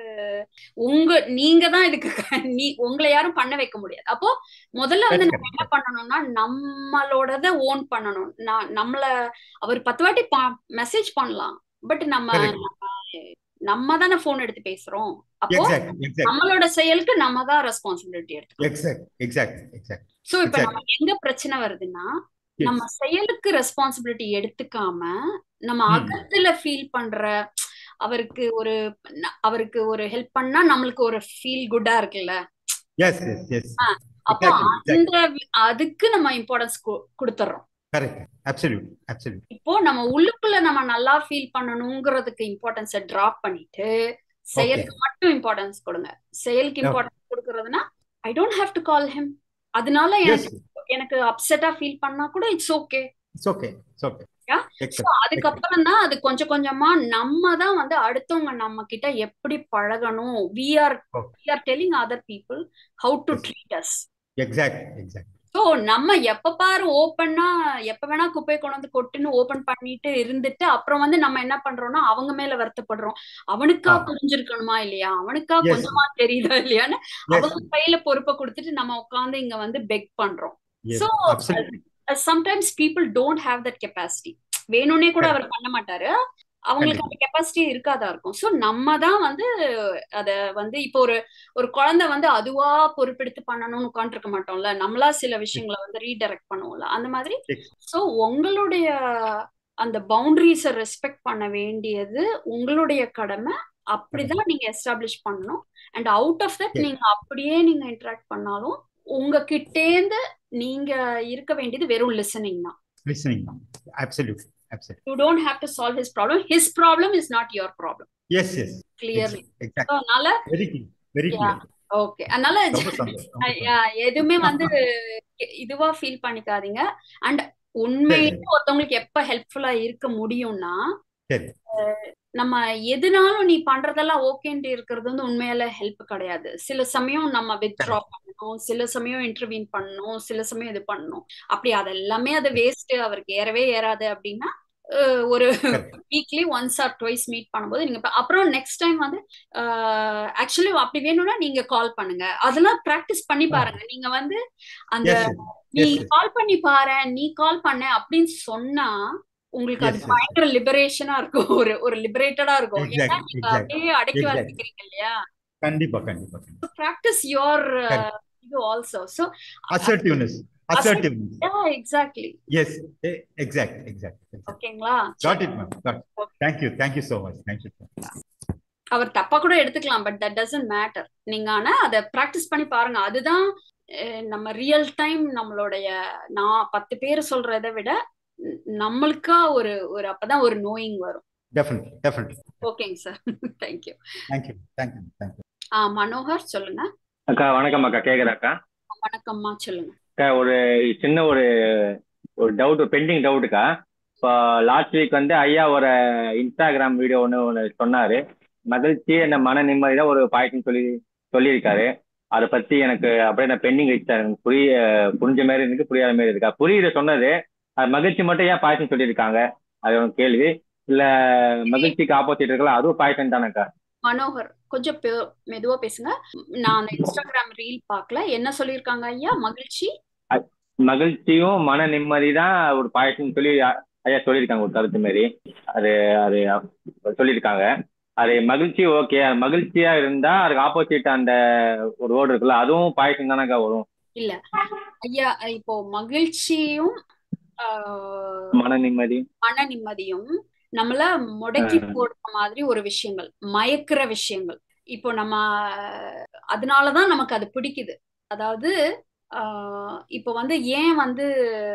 உங்க நீங்க தான் இதுக்கு க- நீ உங்களை யாரும் பண்ண வைக்க முடியாது அப்போ முதல்ல வந்து கரெக்ட் நம்ம என்ன கரெக்ட் பண்ணணும்னா நம்மளோடத ஓன் பண்ணணும் நான் நம்மள அவர் பத்து வாட்டி மெசேஜ் பண்ணலாம் பட் நம்ம கரெக்ட் நம்ம தானே போன் எடுத்து பேசுறோம் அப்போ எக்ஸாக்ட் எக்ஸாக்ட் நம்மளோட செயலுக்கு நம்ம தான் ரெஸ்பான்சிபிலிட்டி எடுத்துக்கணும் எக்ஸாக்ட் எக்ஸாக்ட் எக்ஸாக்ட் சோ இப்ப எக்ஸாக்ட் நம்ம எங்க பிரச்சனை வருதுன்னா எஸ் நம்ம செயலுக்கு ரெஸ்பான்சிபிலிட்டி எடுத்துக்காம நம்ம ம் அகத்துல ஃபீல் பண்ற அவருக்கு ஒரு ந- அவருக்கு ஒரு ஹெல்ப் பண்ணா நம்மளுக்கு ஒரு ஃபீல் குட்டா இருக்குல்ல எஸ் எஸ் எஸ் ஆ, அப்போ எக்ஸாக்ட்லி அந்த எக்ஸாக்ட்லி வி- அதுக்கு நம்ம இம்பார்ட்டன்ஸ் கொடுத்துட்றோம் கரெக்ட் அப்சல்யூட் அப்சல்யூட் இப்போ நம்ம உள்ளுக்குள்ள நம்ம நல்லா ஃபீல் பண்ணணுங்கிறதுக்கு இம்பார்ட்டன்ஸை டிராப் பண்ணிட்டு ஓகே செயலுக்கு மட்டும் இம்பார்ட்டன்ஸ் கொடுங்க செயலுக்கு ஓகே இம்பார்ட்டன்ஸ் கொடுக்கறதுனா I don't have to call him அதனால எஸ் எனக்கு எனக்கு அப்செட்டா ஃபீல் பண்ணா கூட it's okay it's okay it's okay yeah so excellent excellent அதுக்கப்புறம் தான் அது கொஞ்சம் கொஞ்சமா நம்ம தான் வந்து அடுத்தவங்க நம்ம கிட்ட எப்படி பழகணும் we are okay we are telling other people how to yes treat us exact exact so நம்ம எப்ப பாரு ஓப்பன்னா எப்ப வேணா குப்பையை கொண்டு வந்து கொட்டுன்னு ஓபன் பண்ணிட்டு இருந்துட்டு அப்புறம் வந்து நம்ம என்ன பண்றோம்னா அவங்க மேல வருத்தப்படுறோம் அவனுக்கா ஆ. புரிஞ்சிருக்கணுமா இல்லையா அவனுக்கா Yes. கொஞ்சமா தெரியுதா இல்லையான்னு Yes. அவங்க கையில பொறுப்பை கொடுத்துட்டு நம்ம உட்காந்து இங்க வந்து பெக் பண்றோம் Yes. So, Absolutely. Sometimes people don't have that capacity வேணும்னே கூட அவர் பண்ண மாட்டாரு அவங்களுக்கு அந்த கெப்பாசிட்டி இருக்காதா இருக்கும் ஸோ நம்ம தான் வந்து அத வந்து இப்போ ஒரு ஒரு குழந்தை வந்து அதுவா பொறுப்பெடுத்து பண்ணணும்னு உட்காந்துருக்க மாட்டோம்ல நம்மளா சில விஷயங்களை வந்து ரீடைரக்ட் பண்ணுவோம்ல அந்த மாதிரி Yes. ஸோ உங்களுடைய அந்த பவுண்டரிஸை ரெஸ்பெக்ட் பண்ண வேண்டியது உங்களுடைய கடமை அப்படிதான் நீங்க எஸ்டாப்ளிஷ் பண்ணணும் and out of that Yes. நீங்க அப்படியே நீங்க இன்டராக்ட் பண்ணாலும் உங்க கிட்டேந்து நீங்க இருக்க வேண்டியது வெறும் லிசனிங் தான் Listening now. Absolutely. Absolutely. You don't have to solve his problem his problem is not your problem Yes, yes. Clearly Exactly. அதனால Very clear. Very Yeah. clear. Okay அதனால ரொம்ப சந்தோஷம். ரொம்ப அஹ் yeah, எதுவுமே வந்து இதுவா ஃபீல் பண்ணிக்காதீங்க அண்ட் உண்மையிலே ஒருத்தவங்களுக்கு எப்ப ஹெல்ப்ஃபுல்லா இருக்க முடியும்னா சரி. நம்ம எதுனாலும் நீ பண்றதெல்லாம் ஓகேன்ட்டு இருக்கிறது வந்து உண்மையில ஹெல்ப் கிடையாது சில சமயம் நம்ம வித்ட்ரா பண்ணணும் சில சமயம் இன்டர்வீன் பண்ணணும் சில சமயம் இது பண்ணணும் அப்படி அதெல்லாமே அது வேஸ்ட் அவருக்கு ஏறவே ஏறாது அப்படின்னா அஹ் ஒரு weekly once or twice meet பண்ணும்போது நீங்க ப- அப்புறம் நெக்ஸ்ட் டைம் வந்து ஆக்சுவலி அப்படி வேணும்னா நீங்க கால் பண்ணுங்க அதெல்லாம் ப்ராக்டிஸ் பண்ணி பாருங்க நீங்க வந்து அந்த Yes, yes. நீ Yes, yes. கால் பண்ணி பாரு நீ கால் பண்ண அப்படின்னு சொன்னா உங்களுக்கு அது Yes, yes. பயங்கர லிபரேஷனா இருக்கும் ஒரு ஒரு லிபரேட்டடா இருக்கும் ஏன்னா Exactly, நீங்க exactly. அப்படியே அடக்கி Exactly. வச்சுக்கிறீங்க இல்லையா கண்டிப்பா கண்டிப்பா கண்டிப்பா. Practice your Correct. இது also so Assertiveness. Assertiveness. Exactly Yes. Eh, Exact. Exact. exact. ஓகேங்களா Got it, ma'am. Got it. Thank you. Thank you so much. Thank you. அவர் தப்பா கூட எடுத்துக்கலாம் பட் தட் டசன்ட் மேட்டர் நீங்க ஆனா அதை ப்ராக்டிஸ் பண்ணி பாருங்க அதுதான் அஹ், நம்ம ரியல் டைம் நம்மளுடைய நான் பத்து பேர் சொல்றதை விட ந- நம்மளுக்கா ஒரு ஒரு அப்பதான் ஒரு நோயிங் வரும் Definitely. Definitely. ஓகேங்க sir thank you Thank you. Thank you. Thank you. ஆ மனோகர் சொல்லுங்க அக்கா வணக்கம் அக்கா கேக்குதாக்கா வணக்கம்மா சொல்லுங்க அக்கா ஒரு சின்ன ஒரு ஒரு டவுட் பெண்டிங் டவுட்டுக்கா இப்போ லாஸ்ட் வீக் வந்து ஐயா ஒரு இன்ஸ்டாகிராம் வீடியோ ஒன்று ஒன்று சொன்னாரு மகிழ்ச்சி என்ன மன நிம்மதி தான் ஒரு பாயிண்ட்னு சொல்லி சொல்லியிருக்காரு அதை பத்தி எனக்கு அப்படியே நான் பெண்டிங் வச்சுட்டேன் எனக்கு புரிய புரிஞ்ச மாதிரி இருக்கு புரியாத மாதிரி இருக்கா புரியுத சொன்னது அது மகிழ்ச்சி மட்டும் ஏன் பாய்ச்சன் சொல்லியிருக்காங்க அது ஒரு கேள்வி இல்ல மகிழ்ச்சிக்கு ஆப்போசிட் இருக்கலாம் அதுவும் பாய்ச்சன் தானேக்கா மனோகர் கொஞ்சம் பெ- மெதுவா பேசுங்க நான் அந்த இன்ஸ்டாகிராம் ரீல் பார்க்கல என்ன சொல்லியிருக்காங்க ஐயா மகிழ்ச்சி மகிழ்ச்சியும் மன நிம்மதி தான் ஒரு பாயசம்னு சொல்லி அ- ஐயா சொல்லியிருக்காங்க ஒரு கருத்து மாரி அது அது சொல்லியிருக்காங்க அது மகிழ்ச்சி ஓகே மகிழ்ச்சியா இருந்தா அதுக்கு ஆப்போசிட் அந்த ஒரு வேர்டு இருக்குல்ல அதுவும் பாயசம் தானக்கா வரும் இல்ல ஐயா இப்போ மகிழ்ச்சியும் ஆஹ், மன நிம்மதி மன நிம்மதியும் நம்மள முடக்கி ஆ. போடுற மாதிரி ஒரு விஷயங்கள் மயக்கிற விஷயங்கள் இப்போ நம்ம அதனாலதான் நமக்கு அது பிடிக்குது அதாவது ஆஹ், இப்போ வந்து ஏன் வந்து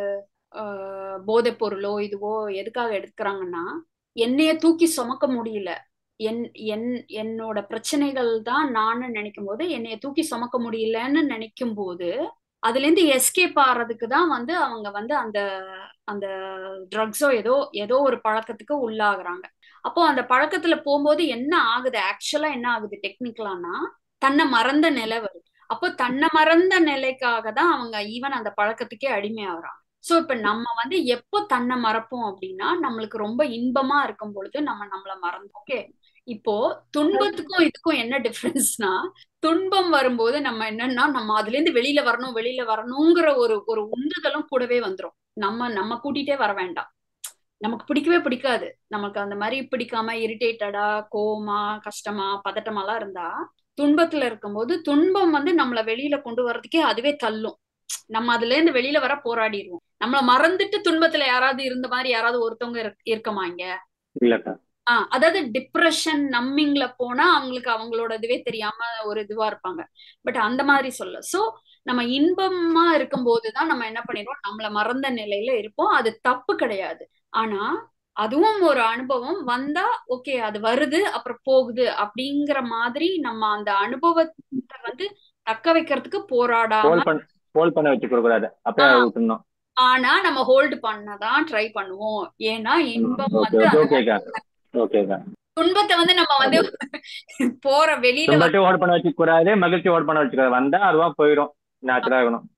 ஆஹ், போதைப் பொருளோ இதுவோ எதுக்காக எடுக்கிறாங்கன்னா என்னைய தூக்கி சுமக்க முடியல என் என் என்னோட பிரச்சனைகள் தான் நான் நினைக்கும் போது என்னைய தூக்கி சுமக்க முடியலன்னு நினைக்கும் போது அதுல இருந்து எஸ்கேப் ஆறதுக்கு தான் வந்து அவங்க வந்து அந்த அந்த ட்ரக்ஸோ ஏதோ ஏதோ ஒரு பழக்கத்துக்கு உள்ளாகுறாங்க அப்போ அந்த பழக்கத்துல போகும்போது என்ன ஆகுது ஆக்சுவலா என்ன ஆகுது டெக்னிக்கலானா தன்னை மறந்த நிலை வருது அப்போ தன்னை மறந்த நிலைக்காக தான் அவங்க ஈவன் அந்த பழக்கத்துக்கே அடிமையாகுறாங்க சோ இப்ப நம்ம வந்து எப்போ தன்னை மறப்போம் அப்படின்னா நம்மளுக்கு ரொம்ப இன்பமா இருக்கும் பொழுது நம்ம நம்மள மறந்தோம் ஓகே இப்போ துன்பத்துக்கும் இதுக்கும் என்ன டிஃபரன்ஸ்னா துன்பம் வரும்போது நம்ம என்னன்னா நம்ம அதுல இருந்து வெளியில வரணும் வெளியில வரணுங்கிற ஒரு ஒரு உந்துதலும் கூடவே வந்துரும் நம்ம நம்ம கூட்டிட்டே வர வேண்டாம் நமக்கு பிடிக்கவே பிடிக்காது நமக்கு அந்த மாதிரி பிடிக்காம இரிட்டேட்டடா கோவமா கஷ்டமா பதட்டமாலாம் இருந்தா துன்பத்துல இருக்கும்போது துன்பம் வந்து நம்மள வெளியில கொண்டு வர்றதுக்கே அதுவே தள்ளும் நம்ம அதுல இருந்து வெளியில வர போராடிடுவோம் நம்மள மறந்துட்டு துன்பத்துல யாராவது இருந்த மாதிரி யாராவது ஒருத்தவங்க இருக்- இருக்கமா இங்க இல்லக்கா ஆஹ் அதாவது டிப்ரெஷன் நம்மிங்ல போனா அவங்களுக்கு அவங்களோட இதுவே தெரியாம ஒரு இதுவா இருப்பாங்க பட் அந்த மாதிரி சொல்ல சோ நம்ம இன்பமா இருக்கும்போது தான் நம்ம என்ன பண்ணிடுவோம் நம்மள மறந்த நிலையில இருப்போம் அது தப்பு கிடையாது ஆனா அதுவும் ஒரு அனுபவம் வந்தா ஓகே அது வருது அப்புறம் போகுது அப்படிங்கிற மாதிரி நம்ம அந்த அனுபவத்தை வந்து தக்க வைக்கிறதுக்கு போராடாம ஹோல்ட் பண்ண ஹோல்ட் பண்ண வச்சு கூடாது அப்படியே ஆ. விட்டுணும் ஆனா நம்ம ஹோல்டு பண்ணதான் ட்ரை பண்ணுவோம் ஏன்னா இன்பம் ஓகே வந்து ஓகே அந்த ஓகேக்கா ஓகேக்கா துன்பத்தை வந்து நம்ம வந்து போற வெளியில துன்பத்தையும் ஹோல்ட் பண்ண வச்சுக்க கூடாது மகிழ்ச்சி ஹோல்ட் பண்ண வச்சுக்கூடாது வந்தா அதுவா போயிடும் நேச்சுரலா இருக்கணும்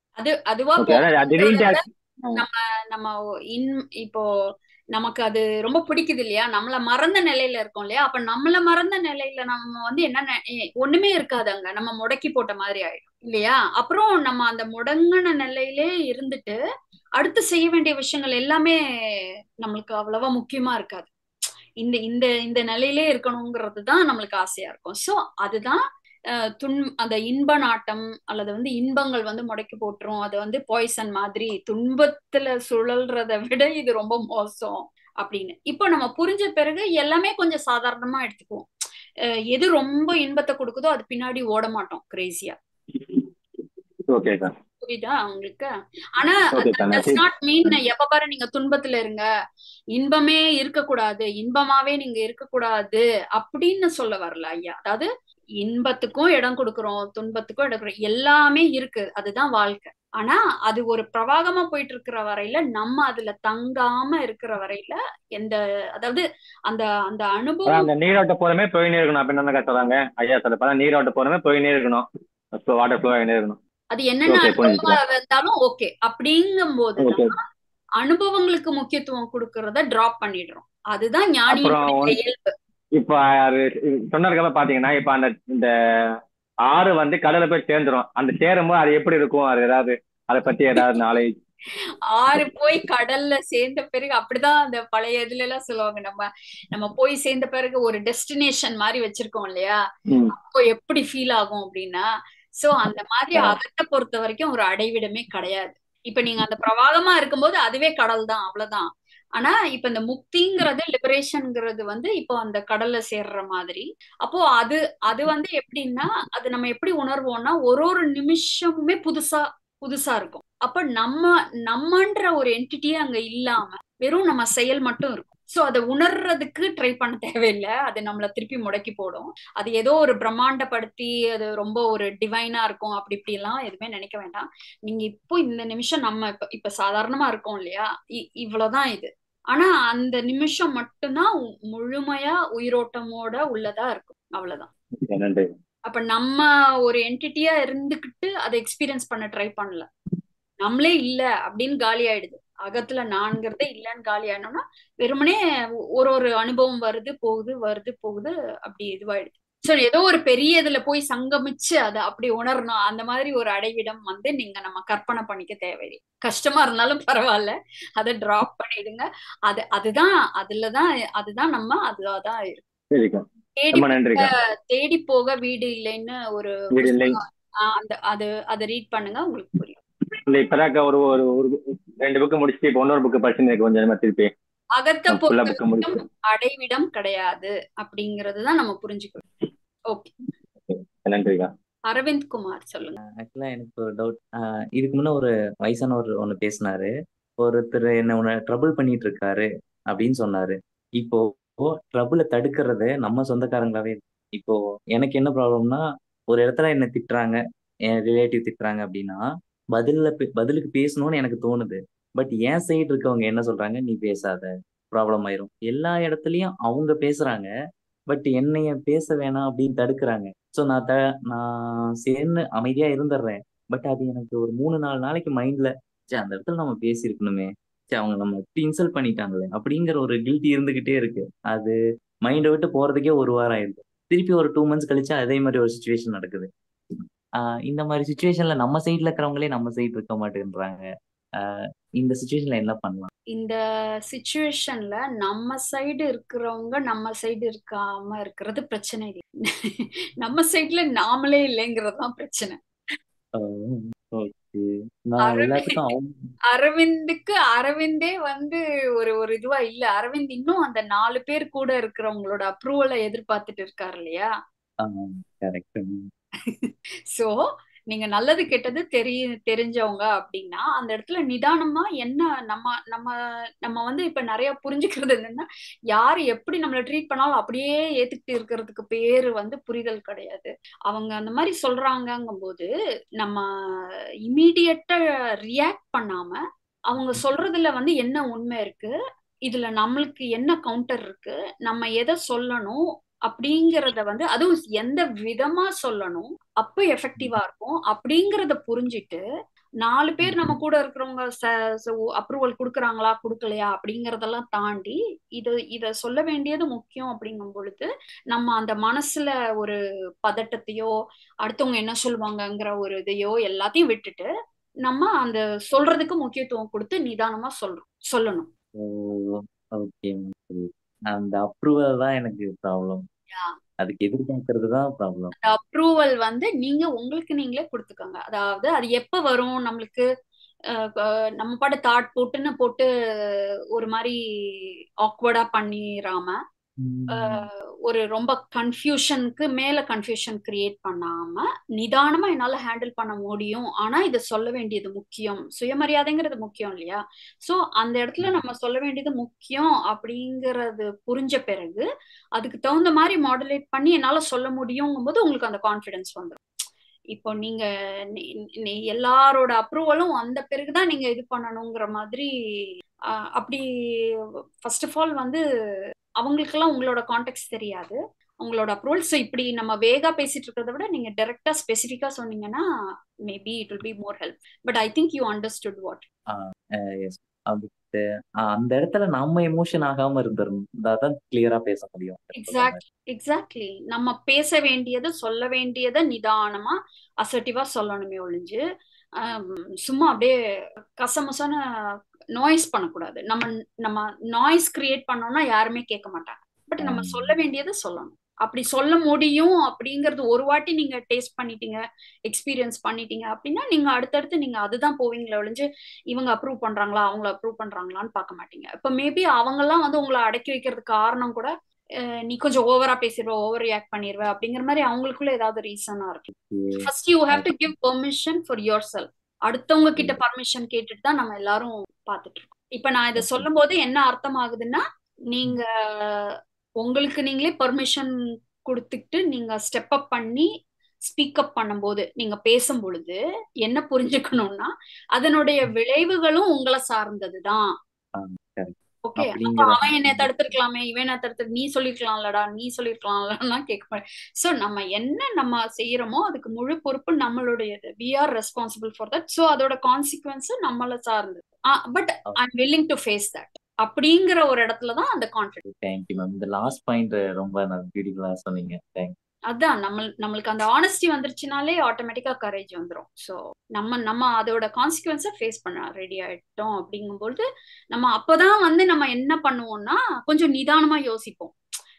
அது அதுவா ஓகே அதான் திடீர்னு போகிறத நம்ம நம்ம இன் இப்போ நமக்கு அது ரொம்ப பிடிக்குது இல்லையா நம்மள மறந்த நிலையில இருக்கோம் இல்லையா அப்ப நம்மள மறந்த நிலையில நம்ம வந்து என்ன நெ- எ- ஒண்ணுமே இருக்காது அங்க நம்ம முடக்கி போட்ட மாதிரி ஆயிடும் இல்லையா அப்புறம் நம்ம அந்த முடங்கின நிலையிலே இருந்துட்டு அடுத்து செய்ய வேண்டிய விஷயங்கள் எல்லாமே நம்மளுக்கு அவ்வளவா முக்கியமா இருக்காது இந்த இந்த இந்த நிலையிலே இருக்கணுங்கிறது தான் நம்மளுக்கு ஆசையா இருக்கும் சோ அதுதான் அஹ், துன் அந்த இன்ப நாட்டம் அல்லது வந்து இன்பங்கள் வந்து முடக்கி போட்டுரும் அது வந்து பாய்சன் மாதிரி துன்பத்துல சுழல்றதை விட இது ரொம்ப மோசம் அப்படின்னு இப்போ நம்ம புரிஞ்ச பிறகு எல்லாமே கொஞ்சம் சாதாரணமா எடுத்துக்குவோம் அஹ், எது ரொம்ப இன்பத்தை கொடுக்குதோ அது பின்னாடி ஓட மாட்டோம் கிரேசியா ஓகேக்கா புரியுதா உங்களுக்கு ஆனா ஓகேக்கா நான் டஸ் நாட் மீன் எப்ப பாரு நீங்க துன்பத்துல இருங்க இன்பமே இருக்கக்கூடாது இன்பமாவே நீங்க இருக்கக்கூடாது அப்படின்னு சொல்ல வரல ஐயா அதாவது இன்பத்துக்கும் இடம் கொடுக்குறோம் துன்பத்துக்கும் இடம் கொடுக்குறோம் எல்லாமே இருக்கு அதுதான் வாழ்க்கை ஆனா அது ஒரு பிரவாகமா போயிட்டு இருக்கிற வரையில நம்ம அதுல தங்காம இருக்கிற வரையில எந்த அதாவது அந்த அந்த அதான் அனுபவம் அந்த நீரோட்ட போறமே போயினே இருக்கணும் அப்படின்னு தானே சொல்றாங்க ஐயா சொல்ல நீரோட்ட போறமே போயினே இருக்கணும் வாட்டர் ஃப்ளோ ஆகினே இருக்கணும் அது என்னென்ன ஓகே அனுபவமா புரிஞ்சுக்கலாம் இருந்தாலும் ஓகே அப்படிங்கும் போதுதான் ஓகே அனுபவங்களுக்கு முக்கியத்துவம் கொடுக்கறத டிராப் பண்ணிடுறோம் அதுதான் ஞானியினுடைய அப்புறம் வந்து இயல்பு இப்ப அது சொன்னதுக்கு பாத்தீங்கன்னா இப்ப அந்த இந்த ஆறு வந்து கடல்ல போய் சேர்ந்துரும் அந்த சேரும்போது அது எப்படி இருக்கும் அது ஏதாவது அதை பத்தி ஏதாவது நாலேஜ் ஆறு போய் கடல்ல சேர்ந்த பிறகு அப்படிதான் அந்த பழைய இதுல எல்லாம் சொல்லுவாங்க நம்ம நம்ம போய் சேர்ந்த பிறகு ஒரு டெஸ்டினேஷன் மாதிரி வச்சிருக்கோம் இல்லையா அப்போ எப்படி ஃபீல் ஆகும் அப்படின்னா சோ அந்த மாதிரி அகத்தை பொறுத்த வரைக்கும் ஒரு அடைவிடமே கிடையாது இப்ப நீங்க அந்த பிரவாகமா இருக்கும்போது அதுவே கடல் தான் அவ்வளவுதான் ஆனா இப்ப இந்த முக்திங்கிறது லிபரேஷன்ங்கிறது வந்து இப்போ அந்த கடல்ல சேர்ற மாதிரி அப்போ அது அது வந்து எப்படின்னா அது நம்ம எப்படி உணர்வோம்னா ஒரு ஒரு நிமிஷமுமே புதுசா புதுசா இருக்கும் அப்ப நம்ம நம்மன்ற ஒரு என்டிட்டியே அங்க இல்லாம வெறும் நம்ம செயல் மட்டும் இருக்கும் சோ அதை உணர்றதுக்கு ட்ரை பண்ண தேவையில்லை அது நம்மள திருப்பி முடக்கி போடும் அது ஏதோ ஒரு பிரம்மாண்டப்படுத்தி அது ரொம்ப ஒரு டிவைனா இருக்கும் அப்படி இப்படி எல்லாம் எதுவுமே நினைக்க வேண்டாம் நீங்க இப்போ இந்த நிமிஷம் நம்ம இப்ப இப்ப சாதாரணமா இருக்கோம் இல்லையா இ- இவ்வளவுதான் இது ஆனா அந்த நிமிஷம் மட்டும்தான் உ- முழுமையா உயிரோட்டமோட உள்ளதா இருக்கும் அவ்வளவுதான் நன்றி அப்ப நம்ம ஒரு என்டிட்டியா இருந்துகிட்டு அதை எக்ஸ்பீரியன்ஸ் பண்ண ட்ரை பண்ணல நம்மளே இல்ல அப்படின்னு காலி ஆயிடுது அகத்துல நான்கிறதே இல்லைன்னு காலி ஆயிடணும்னா வெறுமனே ஒரு ஒரு அனுபவம் வருது போகுது வருது போகுது அப்படி இதுவாயிடுது சோ ஏதோ ஒரு பெரிய இதுல போய் சங்கமிச்சு அதை அப்படி உணரணும் அந்த மாதிரி ஒரு அடைவிடம் வந்து நீங்க நம்ம கற்பனை பண்ணிக்க தேவையில்லை கஷ்டமா இருந்தாலும் பரவாயில்ல அதை டிராப் பண்ணிடுங்க அது அதுதான் அதுலதான் அதுதான் நம்ம அதுதான் இருக்கு சரிக்கா தேடி ரொம்ப நன்றிக்கா தேடி போக வீடு இல்லைன்னு ஒரு வீடு இல்லை புஸ்தகம் ஆஹ் அந்த அது அதை ரீட் பண்ணுங்க உங்களுக்கு புரியும் இல்ல இப்பதாக்கா ஒரு ஒரு ஒரு ரெண்டு புக்கு முடிச்சுட்டு இப்போ இன்னொரு புக்கு படிச்சுன்னு கொஞ்சம் நேரமா திருப்பி அகத்தை ஃபுல்லா பொறுத்த புக்கு முடிச்சு வரைக்கும் அடைவிடம் கிடையாது அப்படிங்கறது தான் நம்ம புரிஞ்சுக்கணும் ஓகே நன்றிக்கா அரவிந்த் குமார் சொல்லுங்க ஆக்சுவலா எனக்கு ஒரு டவுட் இதுக்கு முன்ன ஒரு வயசானவர் ஒன்று பேசினாரு ஒருத்தர் என்ன உன்னை ட்ரபிள் பண்ணிட்டு இருக்காரு அப்படின்னு சொன்னாரு இப்போ ட்ரபிளை தடுக்கிறது நம்ம சொந்தக்காரங்களாவே இருக்கு. இப்போ எனக்கு என்ன ப்ராப்ளம்னா ஒரு இடத்துல என்ன திட்டுறாங்க என் ரிலேட்டிவ் திட்டுறாங்க அப்படின்னா பதில்ல பே- பதிலுக்கு பேசணும்னு எனக்கு தோணுது பட் என் சைடு இருக்கவங்க என்ன சொல்றாங்க நீ பேசாத ப்ராப்ளம் ஆயிரும் எல்லா இடத்துலயும் அவங்க பேசுறாங்க பட் என்னைய பேச வேணாம் அப்படின்னு தடுக்கிறாங்க ஸோ நான் த நான் சேர்ந்து அமைதியா இருந்துடுறேன் பட் அது எனக்கு ஒரு மூணு நாலு நாளைக்கு மைண்ட்ல சே அந்த இடத்துல நம்ம பேசியிருக்கணுமே சே அவங்க நம்ம இப்படி இன்சல்ட் பண்ணிட்டாங்களே அப்படிங்கிற ஒரு கில்ட்டி இருந்துகிட்டே இருக்கு அது மைண்டை விட்டு போறதுக்கே ஒரு வாரம் ஆயிடுது திருப்பி ஒரு டூ மந்த்ஸ் கழிச்சு அதே மாதிரி ஒரு சுச்சுவேஷன் நடக்குது ஆஹ் இந்த மாதிரி சுச்சுவேஷன்ல நம்ம சைட்ல இருக்கிறவங்களே நம்ம சைடு இருக்க மாட்டேன்றாங்க ஆஹ் இந்த சுச்சுவேஷன்ல என்ன பண்ணலாம் இந்த சுச்சுவேஷன்ல நம்ம சைடு இருக்கிறவங்க நம்ம சைடு இருக்காம இருக்கிறது பிரச்சனை இல்லை நம்ம சைடுல நாமளே இல்லைங்கிறது தான் பிரச்சனை ஓகே நான் அரவிந்த் எல்லாத்துக்கும் அவங்க அரவிந்துக்கு அரவிந்தே வந்து ஒரு ஒரு இதுவா இல்ல அரவிந்த் இன்னும் அந்த நாலு பேர் கூட இருக்கிறவங்களோட அப்ரூவலை எதிர்பார்த்துட்டு இருக்காரு இல்லையா கரெக்ட் சோ நீங்க நல்லது கெட்டது தெரிய தெரிஞ்சவங்க அப்படின்னா அந்த இடத்துல நிதானமா என்ன நம்ம நம்ம நம்ம வந்து இப்ப நிறைய புரிஞ்சுக்கிறது என்னன்னா யாரு எப்படி நம்மள ட்ரீட் பண்ணாலும் அப்படியே ஏத்துக்கிட்டு இருக்கிறதுக்கு பேரு வந்து புரிதல் கிடையாது அவங்க அந்த மாதிரி சொல்றாங்கங்கும் போது நம்ம இமீடியட்டா ரியாக்ட் பண்ணாம அவங்க சொல்றதுல வந்து என்ன உண்மை இருக்கு இதுல நம்மளுக்கு என்ன கவுண்டர் இருக்கு நம்ம எதை சொல்லணும் அப்படிங்கறத வந்து அதுவும் எந்த விதமா சொல்லணும் அப்ப எஃபெக்டிவா இருக்கும் அப்படிங்கறத புரிஞ்சுட்டு நாலு பேர் நம்ம கூட இருக்கிறவங்க அப்ரூவல் கொடுக்குறாங்களா கொடுக்கலையா அப்படிங்கறதெல்லாம் தாண்டி இது இத சொல்ல வேண்டியது முக்கியம் அப்படிங்கும் பொழுது நம்ம அந்த மனசுல ஒரு பதட்டத்தையோ அடுத்தவங்க என்ன சொல்லுவாங்கங்கிற ஒரு இதையோ எல்லாத்தையும் விட்டுட்டு நம்ம அந்த சொல்றதுக்கு முக்கியத்துவம் கொடுத்து நிதானமா சொல்றோம் சொல்லணும் ஓகே அந்த அப்ரூவல் தான் எனக்கு ப்ராப்ளம் Yeah. அதுக்கு எதிர்பார்க்கறது தான் ப்ராப்ளம் அந்த அப்ரூவல் வந்து நீங்க உங்களுக்கு நீங்களே கொடுத்துக்கோங்க அதாவது அது எப்ப வரும் நம்மளுக்கு அஹ், அஹ், நம்ம பாட்டு தாட் போட்டுன்னு போட்டு ஒரு மாதிரி ஆக்வர்டா பண்ணிராம அஹ், ஒரு ரொம்ப கன்ஃபியூஷனுக்கு மேல கன்ஃபியூஷன் கிரியேட் பண்ணாம நிதானமா என்னால ஹேண்டில் பண்ண முடியும் ஆனா இதை சொல்ல வேண்டியது முக்கியம் சுயமரியாதைங்கிறது முக்கியம் இல்லையா சோ அந்த இடத்துல நம்ம சொல்ல வேண்டியது முக்கியம் அப்படிங்கறது புரிஞ்ச பிறகு அதுக்கு தகுந்த மாதிரி மாடுலேட் பண்ணி என்னால சொல்ல முடியுங்கும் போது உங்களுக்கு அந்த கான்ஃபிடன்ஸ் வந்துடும் இப்போ நீங்க நீ- நீ- எல்லாரோட அப்ரூவலும் வந்த பிறகுதான் நீங்க இது பண்ணணுங்கிற மாதிரி ஆஹ், அப்படி ஃபர்ஸ்ட் ஆஃப் ஆல் வந்து அவங்களுக்கெல்லாம் உங்களோட கான்டெக்ட் தெரியாது உங்களோட அப்ரூவல் ஸோ இப்படி நம்ம வேகா பேசிட்டு இருக்கிறத விட நீங்க டைரக்டா ஸ்பெசிஃபிக்கா சொன்னீங்கன்னா maybe it will be more help but I think you understood what is அதுக்கு ஆஹ் அந்த இடத்துல நம்ம எமோஷன் ஆகாம இருந்திருந்தா தான் கிளியரா பேச முடியும் எக்ஸாக்ட் எக்ஸாக்ட்லி நம்ம பேச வேண்டியது சொல்ல வேண்டியதை நிதானமா அசர்ட்டிவா சொல்லணுமே ஒழிஞ்சு ஆம், சும்மா அப்படியே கசமுசான நாய்ஸ் பண்ணக்கூடாது நம்ம நம்ம நாய்ஸ் கிரியேட் பண்ணோம்னா யாருமே கேட்க மாட்டாங்க பட் நம்ம ஆம். சொல்ல வேண்டியதை சொல்லணும் அப்படி சொல்ல முடியும் அப்படிங்கறது ஒரு வாட்டி நீங்க டேஸ்ட் பண்ணிட்டீங்க எக்ஸ்பீரியன்ஸ் பண்ணிட்டீங்க அப்படின்னா நீங்க அடுத்தடுத்து நீங்க அதுதான் போவீங்களே ஒழிஞ்சு இவங்க அப்ரூவ் பண்றாங்களா அவங்கள அப்ரூவ் பண்றாங்களான்னு பார்க்க மாட்டீங்க இப்ப மேபி அவங்கெல்லாம் வந்து உங்களை அடக்கி வைக்கிறதுக்கு காரணம் கூட அஹ் நீ கொஞ்சம் ஓவரா பேசிடுவ ஓவர் ரியாக்ட் பண்ணிடுவ அப்படிங்கிற மாதிரி அவங்களுக்குள்ள ஏதாவது ரீசனா இருக்கு Okay. First you have to give permission for yourself அடுத்தவங்க கிட்ட பர்மிஷன் கேட்டுட்டு தான் நம்ம எல்லாரும் பார்த்துட்டு இருக்கோம் இப்ப நான் இதை சொல்லும் போது என்ன அர்த்தம் ஆகுதுன்னா நீங்க உங்களுக்கு நீங்களே பெர்மிஷன் கொடுத்துட்டு நீங்க ஸ்டெப் அப் பண்ணி ஸ்பீக் அப் பண்ணும்போது நீங்க பேசும் பொழுது என்ன புரிஞ்சுக்கணும்னா அதனுடைய விளைவுகளும் உங்களை சார்ந்ததுதான் ஆம், correct. ஓகே அப்ப அப்படிங்கிற அவன் என்ன தடுத்திருக்கலாமே இவன் என்ன தடுத்து நீ சொல்லிருக்கலாம்லடா நீ சொல்லிருக்கலாம்லன்னா கேட்க சோ நம்ம என்ன நம்ம செய்யறோமோ அதுக்கு முழு பொறுப்பு நம்மளுடையது we are responsible for that so அதோட கான்சிக்வன்ஸ் நம்மள சார்ந்தது but I am willing to face that அப்படிங்கிற ஒரு இடத்துல தான் அந்த கான்ஃபிடன்ஸ் தேங்க்யூ மேம் இந்த லாஸ்ட் பாயிண்ட் ரொம்ப பியூட்டிஃபுல்லா சொன்னீங்க தேங்க் அதான் நம்ம நம்மளுக்கு அந்த ஆனஸ்டி வந்துருச்சுனாலே ஆட்டோமேட்டிக்கா கரேஜ் வந்துரும் சோ நம்ம நம்ம அதோட கான்சிக்வன்ஸை ஃபேஸ் பண்ண ரெடி ஆயிட்டோம் அப்படிங்கும்போது நம்ம அப்பதான் வந்து நம்ம என்ன பண்ணுவோம்னா கொஞ்சம் நிதானமா யோசிப்போம்